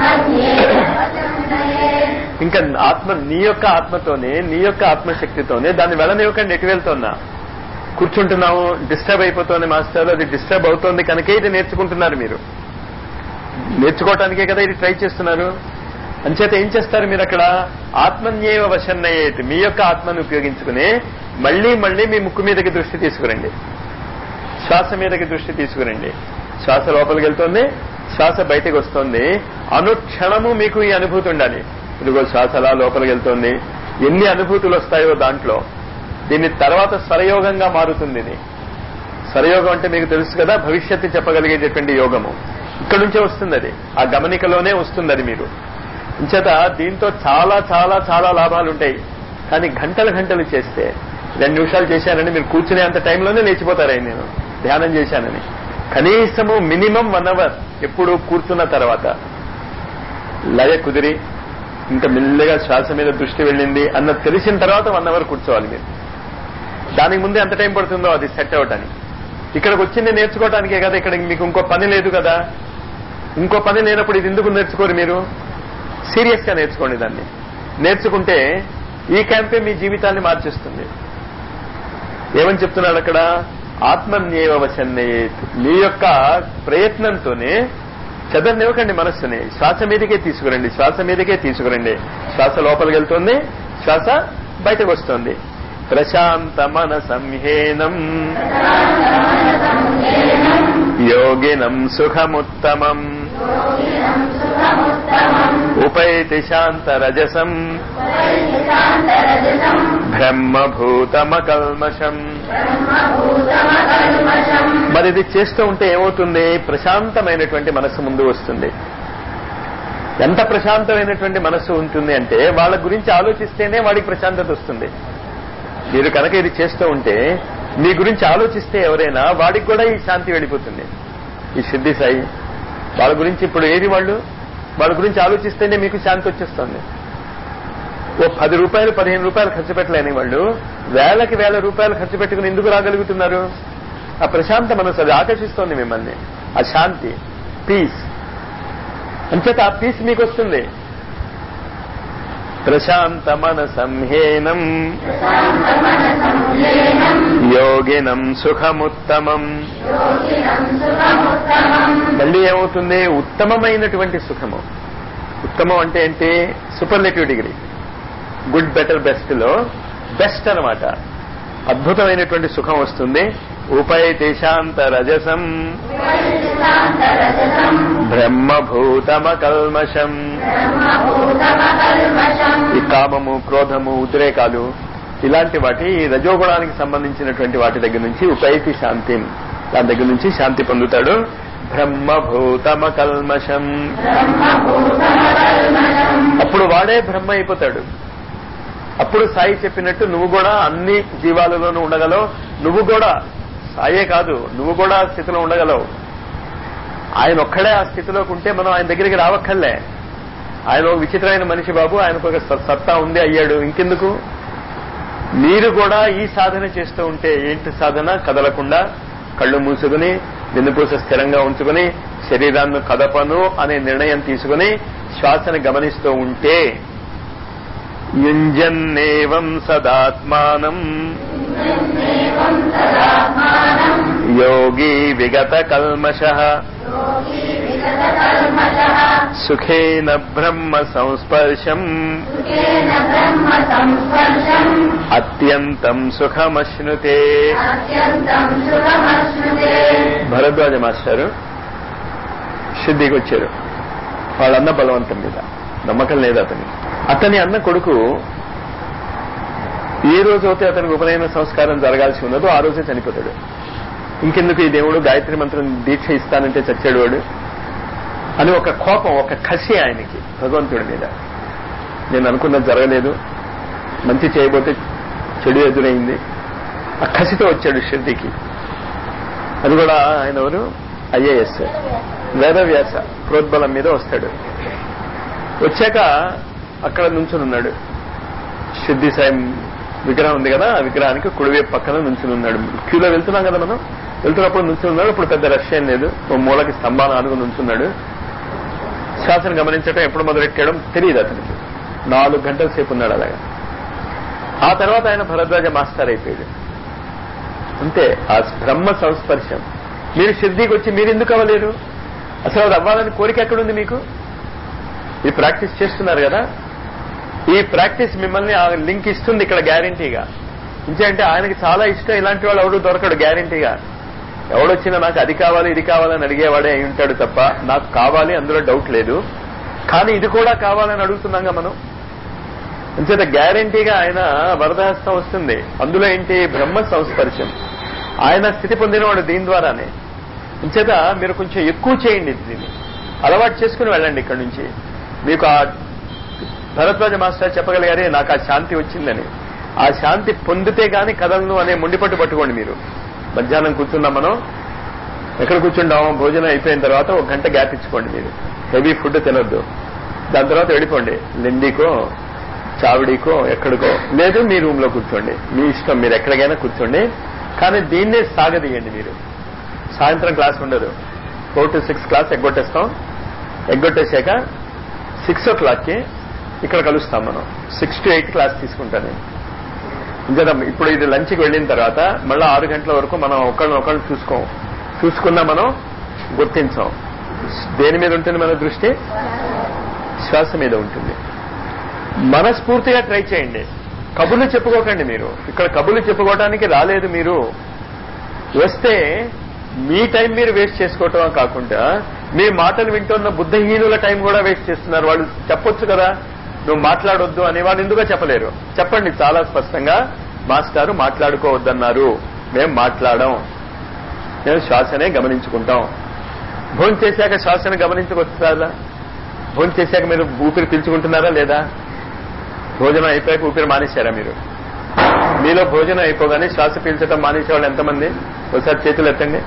S1: ఇంకా ఆత్మ నీ యొక్క ఆత్మతోనే నీ యొక్క ఆత్మశక్తితోనే దాన్ని వెళ్ళనివ్వకండి ఎటు వెళ్తున్నా కూర్చుంటున్నాము డిస్టర్బ్ అయిపోతుంది మాస్టర్ అది డిస్టర్బ్ అవుతోంది కనుకే ఇది నేర్చుకుంటున్నారు మీరు నేర్చుకోవటానికే కదా ఇది ట్రై చేస్తున్నారు అంచేత ఏం చేస్తారు మీరు అక్కడ ఆత్మన్యేవ వశన్నయ్యేది మీ యొక్క ఆత్మను ఉపయోగించుకుని మళ్లీ మళ్లీ మీ ముక్కు మీదకి దృష్టి తీసుకురండి శ్వాస మీదకి దృష్టి తీసుకురండి శ్వాస లోపలికి వెళ్తుంది శ్వాస బయటకు వస్తుంది అనుక్షణము మీకు ఈ అనుభూతి ఉండాలి ఇదిగో శ్వాస అలా లోపలికి వెళ్తుంది ఎన్ని అనుభూతులు వస్తాయో దాంట్లో దీని తర్వాత స్వరయోగంగా మారుతుంది ఇది స్వరయోగం అంటే మీకు తెలుసు కదా భవిష్యత్తు చెప్పగలిగేటటువంటి యోగము ఇక్కడ నుంచే వస్తుంది అది ఆ గమనికలోనే వస్తుంది అది మీరు ఇంచేత దీంతో చాలా చాలా చాలా లాభాలు ఉంటాయి కానీ గంటలు గంటలు చేస్తే రెండు నిమిషాలు చేశానని మీరు కూర్చునే అంత టైంలోనే లేచిపోతారని నేను ధ్యానం చేశానని కనీసము మినిమం వన్ అవర్ ఎప్పుడు కూర్చున్న తర్వాత లయ కుదిరి ఇంకా మెల్లగా శ్వాస మీద దృష్టి వెళ్ళింది అన్న తెలిసిన తర్వాత వన్ అవర్ కూర్చోవాలి మీరు దానికి ముందే ఎంత టైం పడుతుందో అది సెట్ అవ్వటానికి ఇక్కడికి వచ్చింది నేర్చుకోవటానికే కదా ఇక్కడ మీకు ఇంకో పని లేదు కదా ఇంకో పని లేనప్పుడు ఇది ఎందుకు నేర్చుకోరు మీరు సీరియస్ గా నేర్చుకోండి దాన్ని నేర్చుకుంటే ఈ క్యాంపే మీ జీవితాన్ని మార్చేస్తుంది ఏమని చెప్తున్నాడు అక్కడ ఆత్మన్యేవ వశన్నయేత్ మీ యొక్క ప్రయత్నంతోనే చదవనివ్వకండి మనస్సుని శ్వాస మీదకే తీసుకురండి శ్వాస మీదకే తీసుకురండి శ్వాస లోపలికి వెళ్తుంది శ్వాస బయటకు వస్తుంది ప్రశాంత మన సంహేనం యోగినం సుఖముత్తమం ఉపైతి శాంతరజసం బ్రహ్మభూతమకల్మషం మరి ఇది చేస్తూ ఉంటే ఏమవుతుంది ప్రశాంతమైనటువంటి మనస్సు ముందు వస్తుంది ఎంత ప్రశాంతమైనటువంటి మనస్సు ఉంటుంది అంటే వాళ్ళ గురించి ఆలోచిస్తేనే వాడికి ప్రశాంతత వస్తుంది మీరు కనుక ఇది చేస్తూ ఉంటే మీ గురించి ఆలోచిస్తే ఎవరైనా వాడికి కూడా ఈ శాంతి వెళ్ళిపోతుంది ఈ సిద్ధి సాయి వాళ్ళ గురించి ఇప్పుడు ఏది వాళ్ళు వాళ్ళ గురించి ఆలోచిస్తేనే మీకు శాంతి వచ్చేస్తుంది ఓ పది రూపాయలు పదిహేను రూపాయలు ఖర్చు పెట్టలేని వాళ్ళు వేలకి వేల రూపాయలు ఖర్చు పెట్టుకుని ఎందుకు రాగలుగుతున్నారు ఆ ప్రశాంత మనసు అది ఆకర్షిస్తోంది మిమ్మల్ని ఆ శాంతి పీస్ అంచేత ఆ పీస్ మీకు వస్తుంది ప్రశాంత మనసంహేనం యోగినం సుఖముత్తమం మళ్ళీ ఏమవుతుంది ఉత్తమమైనటువంటి సుఖము ఉత్తమం అంటే ఏంటి superlative degree good better best లో బెస్ట్ అనమాట అద్భుతమైనటువంటి సుఖం వస్తుంది ఉపైతేశాంత రజసం బ్రహ్మభూతమ కల్మషం ఈ కామము క్రోధము ఉద్రేకాలు ఇలాంటి వాటి ఈ రజోగుణానికి సంబంధించినటువంటి వాటి దగ్గర నుంచి ఉపైతి శాంతి దాని దగ్గర నుంచి శాంతి పొందుతాడు బ్రహ్మభూతమ కల్మషం అప్పుడు వాడే బ్రహ్మ అయిపోతాడు అప్పుడు సాయి చెప్పినట్టు నువ్వు కూడా అన్ని జీవాలలోనూ ఉండగలవు నువ్వు కూడా సాయే కాదు నువ్వు కూడా ఆ స్థితిలో ఉండగలవు ఆయన ఒక్కడే ఆ స్థితిలోకి ఉంటే మనం ఆయన దగ్గరికి రావక్కర్లే ఆయన ఒక విచిత్రమైన మనిషి బాబు ఆయనకు ఒక స- సత్తా ఉంది అయ్యాడు ఇంకెందుకు మీరు కూడా ఈ సాధన చేస్తూ ఉంటే ఏంటి సాధన కదలకుండా కళ్ళు మూసుకుని వెన్నుపూస స్థిరంగా ఉంచుకుని శరీరాన్ని కదపను అనే నిర్ణయం తీసుకుని శ్వాసను గమనిస్తూ ఉంటే యుంజన్నేవం సదాత్మానం యోగి విగత కల్మష సుఖేన బ్రహ్మ సంస్పర్శం అత్యంతం సుఖమశ్నుతే భరద్వాజ మాస్టారు సిద్ధికి వచ్చారు వాళ్ళన్న బలవంతం మీద నమ్మకం లేదు అతని అతని అన్న కొడుకు ఏ రోజు అయితే అతనికి ఉపనయన సంస్కారం జరగాల్సి ఉన్నదో ఆ రోజే చనిపోతాడు ఇంకెందుకు ఈ దేవుడు గాయత్రి మంత్రం దీక్ష ఇస్తానంటే చచ్చాడు వాడు అని ఒక కోపం ఒక కసి ఆయనకి భగవంతుడి మీద నేను అనుకున్నది జరగలేదు మంచి చేయబోతే చెడు ఎదురైంది ఆ కసితో వచ్చాడు షిర్డీకి అది కూడా ఆయన ఎవరు ఐఏఎస్ వేదవ్యాస ప్రోద్బలం మీద వస్తాడు వచ్చాక అక్కడ నుంచుని ఉన్నాడు సిద్ధి సాయి విగ్రహం ఉంది కదా ఆ విగ్రహానికి కుడివైపు పక్కన నుంచుని ఉన్నాడు క్యూలో వెళ్తున్నాం కదా మనం వెళ్తున్నప్పుడు నుంచుని ఉన్నాడు ఇప్పుడు పెద్ద రష్ ఏం లేదు ఓ మూలకి స్తంభాన్ని ఆనుగు నుంచున్నాడు శ్వాసను గమనించడం ఎప్పుడు మొదలెట్టడం తెలియదు అతనికి నాలుగు గంటల సేపు ఉన్నాడు అలాగా ఆ తర్వాత ఆయన భరద్వాజ మాస్టర్ అయిపోయాడు అంతే ఆ బ్రహ్మ సంస్పర్శం మీరు సిద్ధికి వచ్చి మీరు ఎందుకు అవ్వలేరు అసలు అది అవ్వాలని కోరిక ఎక్కడుంది మీకు ఈ ప్రాక్టీస్ చేస్తున్నారు కదా ఈ ప్రాక్టీస్ మిమ్మల్ని ఆ లింక్ ఇస్తుంది ఇక్కడ గ్యారంటీగా ఇంకేంటే ఆయనకి చాలా ఇష్టం ఇలాంటి వాళ్ళు ఎవడు దొరకడు గ్యారంటీగా ఎవడొచ్చినా నాకు అది కావాలి ఇది కావాలని అడిగేవాడే అయి ఉంటాడు తప్ప నాకు కావాలి అందులో డౌట్ లేదు కానీ ఇది కూడా కావాలని అడుగుతున్నాగా మనం అంచేత గ్యారంటీగా ఆయన వరదహస్తం వస్తుంది అందులో ఏంటి బ్రహ్మ సంస్పర్శం ఆయన స్థితి పొందినవాడు దీని ద్వారానే అంచేత మీరు కొంచెం ఎక్కువ చేయండి దీన్ని అలవాటు చేసుకుని వెళ్ళండి ఇక్కడి నుంచి మీకు ఆ భరద్వాజ మాస్టర్ చెప్పగలిగారే నాకు ఆ శాంతి వచ్చిందని ఆ శాంతి పొందితే గాని కదలను అనే ముండిపట్టు పట్టుకోండి మీరు మధ్యాహ్నం కూర్చున్నాం మనం ఎక్కడ కూర్చుంటాం భోజనం అయిపోయిన తర్వాత ఒక గంట గ్యాప్ ఇచ్చుకోండి మీరు హెవీ ఫుడ్ తినొద్దు దాని తర్వాత వెళ్ళిపోండి లిండికో చావిడికో ఎక్కడికో లేదు మీ రూమ్ లో కూర్చోండి మీ ఇష్టం మీరు ఎక్కడికైనా కూర్చోండి కానీ దీన్నే సాగదీయండి మీరు సాయంత్రం క్లాస్ ఉండదు ఫోర్ టు సిక్స్ క్లాస్ ఎగ్గొట్టేస్తాం ఎగ్గొట్టేశాక సిక్స్ ఓ క్లాక్కి ఇక్కడ కలుస్తాం మనం సిక్స్ టు ఎయిట్ క్లాస్ తీసుకుంటాను నేను ఇంకా ఇప్పుడు ఇది లంచ్కి వెళ్ళిన తర్వాత మళ్ళీ ఆరు గంటల వరకు మనం ఒకళ్ళని ఒకళ్ళు చూసుకోం చూసుకున్నా మనం గుర్తించాం దేని మీద ఉంటుంది మన దృష్టి శ్వాస మీద ఉంటుంది మనస్ఫూర్తిగా ట్రై చేయండి కబుర్లు చెప్పుకోకండి మీరు ఇక్కడ కబుర్లు చెప్పుకోవడానికి రాలేదు మీరు వస్తే మీ టైం మీరు వేస్ట్ చేసుకోవటం కాకుండా మీ మాటలు వింటున్న బుద్ధహీనుల టైం కూడా వేస్ట్ చేస్తున్నారు వాళ్ళు చెప్పొచ్చు కదా నువ్వు మాట్లాడొద్దు అని వాళ్ళు ఎందుకో చెప్పలేరు చెప్పండి చాలా స్పష్టంగా మాస్టారు మాట్లాడుకోవద్దన్నారు మేము మాట్లాడం మేము శ్వాసనే గమనించుకుంటాం భోజనం చేశాక శ్వాసను గమనించుకొస్తారా భోజనం చేశాక మీరు ఊపిరి పీల్చుకుంటున్నారా లేదా భోజనం అయిపోయాక ఊపిరి మానేశారా మీరు మీలో భోజనం అయిపోగానే శ్వాస పీల్చడం మానేసే వాళ్ళు ఎంతమంది ఒకసారి చేతులు ఎత్తండి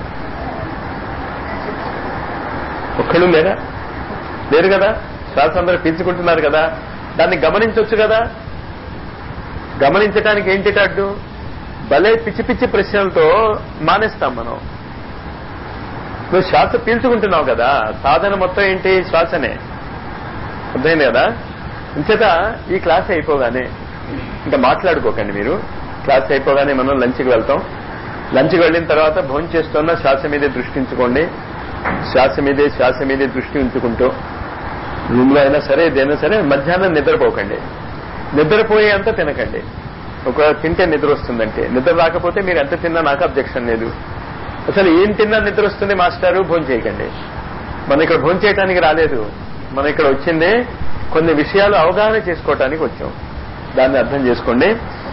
S1: ఒక్కళ్ళు లేరా లేరు కదా శ్వాస అందరూ పీల్చుకుంటున్నారు కదా దాన్ని గమనించవచ్చు కదా గమనించడానికి ఏంటి అడ్డు భలే పిచ్చి పిచ్చి ప్రశ్నలతో మానేస్తాం మనం నువ్వు శ్వాస పీల్చుకుంటున్నావు కదా సాధన మొత్తం ఏంటి శ్వాసనే అర్థమైంది కదా ఇంచేత ఈ క్లాస్ అయిపోగానే ఇంకా మాట్లాడుకోకండి మీరు క్లాస్ అయిపోగానే మనం లంచ్కి వెళ్తాం లంచ్కి వెళ్ళిన తర్వాత భోజనం చేస్తున్న శ్వాస మీదే దృష్టి ఉంచుకోండి శ్వాస మీదే శ్వాస మీదే దృష్టి ఉంచుకుంటూ రూమ్లో అయినా సరే ఏదైనా సరే మధ్యాహ్నం నిద్రపోకండి నిద్రపోయే అంత తినకండి ఒక తింటే నిద్ర వస్తుందంటే నిద్ర రాకపోతే మీరు ఎంత తిన్నా నాకు అబ్జెక్షన్ లేదు అసలు ఏం తిన్నా నిద్ర వస్తుంది మాస్టారు భోజనం చేయకండి మనం ఇక్కడ భోజనం చేయడానికి రాలేదు మనం ఇక్కడ వచ్చిందే కొన్ని విషయాలు అవగాహన చేసుకోవటానికి వచ్చాం దాన్ని అర్థం చేసుకోండి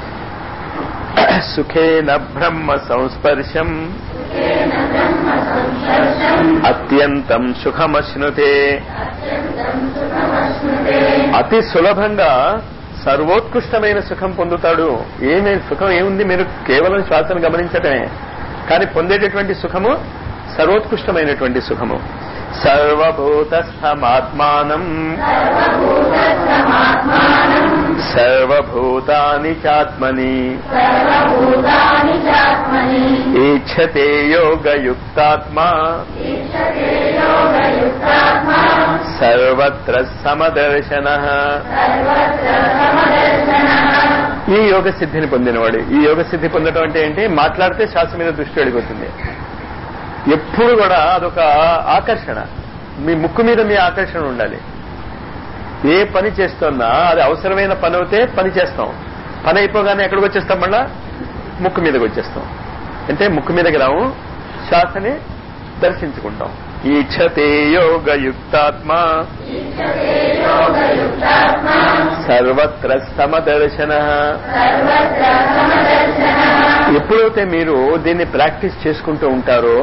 S1: సుఖేన బ్రహ్మ సంస్పర్శం అత్యంతం సుఖమశ్నుతే అతి సులభంగా సర్వోత్కృష్టమైన సుఖం పొందుతాడు ఏమే సుఖం ఏముంది మీరు కేవలం శ్వాసను గమనించటమే కానీ పొందేటటువంటి సుఖము సర్వోత్కృష్టమైనటువంటి సుఖము సర్వభూతస్థమాత్మానం సర్వభూతాని చాత్మని
S2: సర్వభూతాని చాత్మని
S1: ఈక్షతే యోగయుక్తాత్మా
S2: ఈక్షతే యోగయుక్తాత్మా
S1: సర్వత్ర సమదర్శన
S2: సర్వత్ర సమదర్శనః
S1: ఈ యోగ సిద్ధిని పొందినవాడు ఈ యోగ సిద్ధి పొందడం అంటే ఏంటి మాట్లాడితే శ్వాస మీద దృష్టి వెళ్ళిపోతుంది ఎప్పుడు కూడా అదొక ఆకర్షణ మీ ముక్కు మీద మీ ఆకర్షణ ఉండాలి ఏ పని చేస్తున్నా అది అవసరమైన పని అవుతే పని చేస్తాం పని అయిపోగానే ఎక్కడికి వచ్చేస్తాం మళ్ళా ముక్కు మీదకి వచ్చేస్తాం అంటే ముక్కు మీదకి రాము శ్వాసని దర్శించుకుంటాం ఈక్షతే యోగయుక్తాత్మ
S2: ఈక్షతే యోగయుక్తాత్మా
S1: సర్వత్ర సమదర్శన
S2: సర్వత్ర సమదర్శనః
S1: ఎప్పుడైతే మీరు దీన్ని ప్రాక్టీస్ చేసుకుంటూ ఉంటారో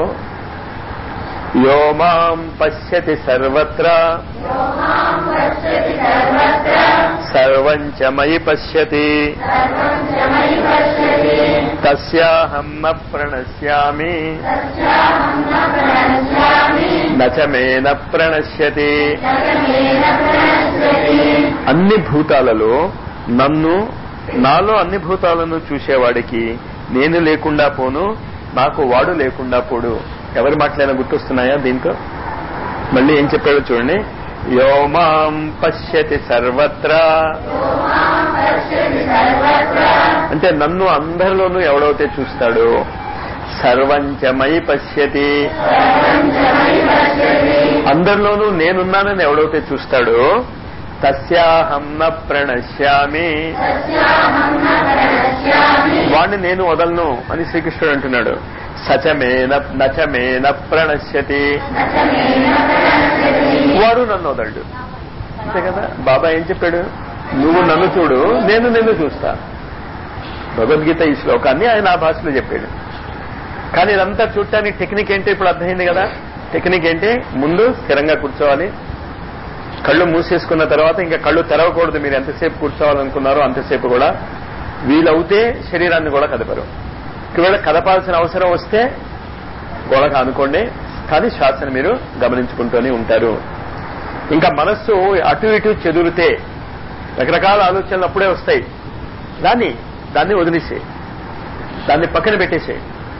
S1: యో మాం పశ్యతి సర్వత్ర
S2: యో మాం పశ్యతి సర్వత్ర
S1: సర్వం చ మయి పశ్యతి
S2: సర్వం చ మయి పశ్యతి
S1: తస్యాహం న ప్రణశ్యామి
S2: తస్యాహం న ప్రణశ్యామి
S1: నచ మే న ప్రణశ్యతి
S2: జగమేన ప్రణశ్యతి
S1: అన్ని భూతాలలో నన్ను నాలో అన్ని భూతాలను చూసేవాడికి నేను లేకుండా పోను నాకు వాడు లేకుండా పోడు ఎవరి మాటలైనా గుర్తొస్తున్నాయా దీంతో మళ్ళీ ఏం చెప్పాడో చూడండి యో మాం పశ్యతి సర్వత్రా
S2: యో మాం పశ్యతి సర్వత్ర
S1: అంటే నన్ను అందరిలోనూ ఎవడైతే చూస్తాడో సర్వంచమై పశ్యతి
S2: సర్వం చ మయి పశ్యతి
S1: అందరిలోనూ నేనున్నానని ఎవడైతే చూస్తాడో తస్యాహం న ప్రణశ్యామి
S2: తస్యాహం న ప్రణశ్యామి
S1: వాణ్ణి నేను వదలను అని శ్రీకృష్ణుడు అంటున్నాడు సచమేన నచమేన ప్రణశ్యతి
S2: నచమేన ప్రణశ్యతి
S1: వాడు నన్ను వదలడు అంతే కదా బాబా ఏం చెప్పాడు నువ్వు నన్ను చూడు నేను నిన్ను చూస్తా భగవద్గీత ఈ శ్లోకాన్ని ఆయన ఆ భాషలో చెప్పాడు కానీ ఇదంతా చూడటానికి టెక్నిక్ ఏంటి ఇప్పుడు అర్థమైంది కదా టెక్నిక్ ఏంటి ముందు స్థిరంగా కూర్చోవాలి కళ్ళు మూసేసుకున్న తర్వాత ఇంకా కళ్ళు తెరవకూడదు మీరు ఎంతసేపు కూర్చోవాలనుకున్నారో అంతసేపు కూడా వీలవుతే శరీరాన్ని కూడా కదపరు ఒకవేళ కదపాల్సిన అవసరం వస్తే గోడకు అనుకోండి కానీ శ్వాసను మీరు గమనించుకుంటూనే ఉంటారు ఇంకా మనస్సు అటు ఇటు చెదురితే రకరకాల ఆలోచనలు అప్పుడే వస్తాయి దాన్ని దాన్ని వదిలేసే దాన్ని పక్కన పెట్టేసే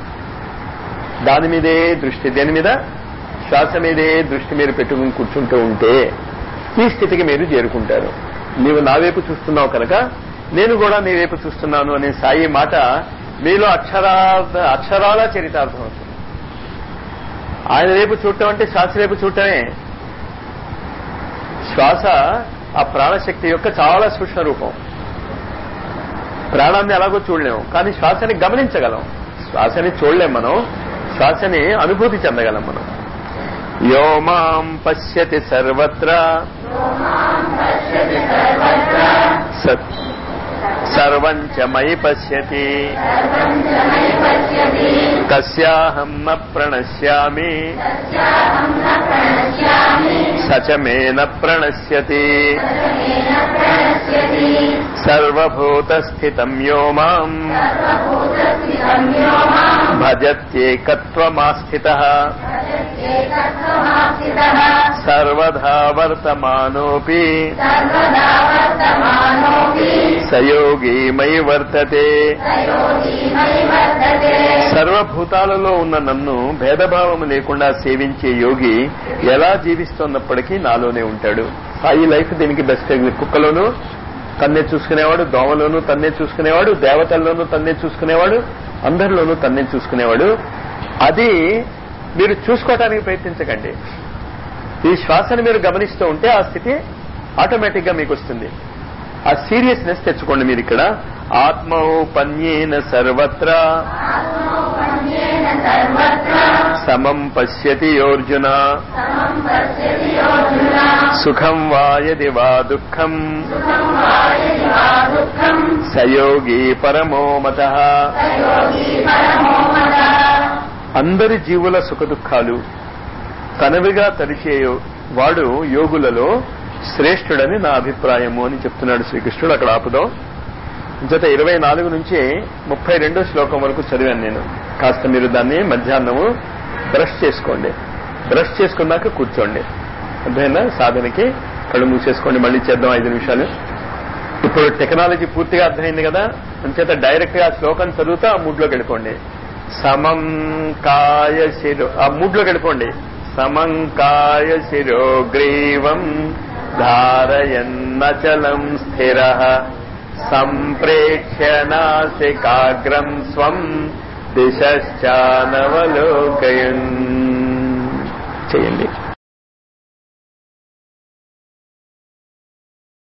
S1: దాని మీదే దృష్టి దేని మీద శ్వాస మీదే దృష్టి మీరు పెట్టుకుని కూర్చుంటూ ఉంటే ఈ స్థితికి మీరు చేరుకుంటారు నీవు నా వైపు చూస్తున్నావు కనుక నేను కూడా నీ వైపు చూస్తున్నాను అనే సాయి మాట మీలో అక్షరా అక్షరాల చరితార్థం అవుతుంది ఆయన వైపు చూడటం అంటే శ్వాస వైపు చూడటమే శ్వాస ఆ ప్రాణశక్తి యొక్క చాలా సూక్ష్మ రూపం ప్రాణాన్ని ఎలాగో చూడలేము కానీ శ్వాసని గమనించగలం శ్వాసని చూడలేం మనం శ్వాసని అనుభూతి చెందగలం మనం యో మాం పశ్యతి సర్వత్ర
S2: యో మాం పశ్యతి సర్వత్ర
S1: సత్ సర్వం చ మయి పశ్యతి
S2: సర్వం చ మయి పశ్యతి
S1: తస్యాహం న ప్రణశ్యామి
S2: తస్యాహం న ప్రణశ్యామి
S1: సచ మే న ప్రణశ్యతి
S2: సర్వేణ ప్రణశ్యతి
S1: సర్వభూతస్థితం యో మాం
S2: సర్వభూతస్థితం యో మాం
S1: భజత్యేకత్వమాస్థిత
S2: భజత్యేకత్వమాస్థితః
S1: సర్వదా వర్తమానోపి
S2: సర్వదా వర్తమానోపి
S1: సయోగి మై వర్తతే
S2: సయోగి మయి వర్తతే
S1: సర్వభూతాలలో ఉన్న నన్ను భేదభావము లేకుండా సేవించే యోగి ఎలా జీవిస్తున్నప్పటికీ నాలోనే ఉంటాడు సాయి లైఫ్ దీనికి బెస్ట్ కుక్కలోను తన్నే చూసుకునేవాడు దోమలోను తన్నే చూసుకునేవాడు దేవతల్లోనూ తన్నే చూసుకునేవాడు అందరిలోనూ తన్నే చూసుకునేవాడు అది మీరు చూసుకోవటానికి ప్రయత్నించకండి ఈ శ్వాసను మీరు గమనిస్తూ ఉంటే ఆ స్థితి ఆటోమేటిక్ గా మీకు వస్తుంది ఆ సీరియస్నెస్ తెచ్చుకోండి మీరు ఇక్కడ ఆత్మౌపన్యేన సర్వత్రా
S2: ఆత్మోపన్యేన సర్వత్ర
S1: సమం పశ్యతి యోర్జున
S2: సమం పశ్యతి యోజున
S1: సుఖం వాయది వా దుఃఖం
S2: సుఖం వాయది వా దుఃఖం
S1: సయోగి పరమో మత
S2: సయోగి పరమో మద
S1: అందరి జీవుల సుఖ దుఃఖాలు తనవిగా తరిచేయో వాడు యోగులలో శ్రేష్ఠుడని నా అభిప్రాయము అని చెప్తున్నాడు శ్రీకృష్ణుడు అక్కడ ఆపుదాం జత ఇరవై నాలుగు నుంచి ముప్పై రెండో శ్లోకం వరకు చదివాను నేను కాస్త మీరు దాన్ని మధ్యాహ్నము బ్రష్ చేసుకోండి బ్రష్ చేసుకున్నాక కూర్చోండి అర్థమైనా సాధనకి కళ్ళు మూసేసుకోండి మళ్ళీ చేద్దాం ఐదు నిమిషాలు ఇప్పుడు టెక్నాలజీ పూర్తిగా అర్థమైంది కదా అంచేత డైరెక్ట్ గా ఆ శ్లోకం చదువుతా ఆ మూడ్లోకి వెళ్ళిపోండి సమం కాయ శిరో ఆ మూడ్లోకి వెళ్ళిపోండి సమం కాయ శిరోగ్రీవం ధారయన్నచలం స్థిర సంప్రేక్ష్య నాసికాగ్రం స్వం దిశానవలోకయన్ చేయండి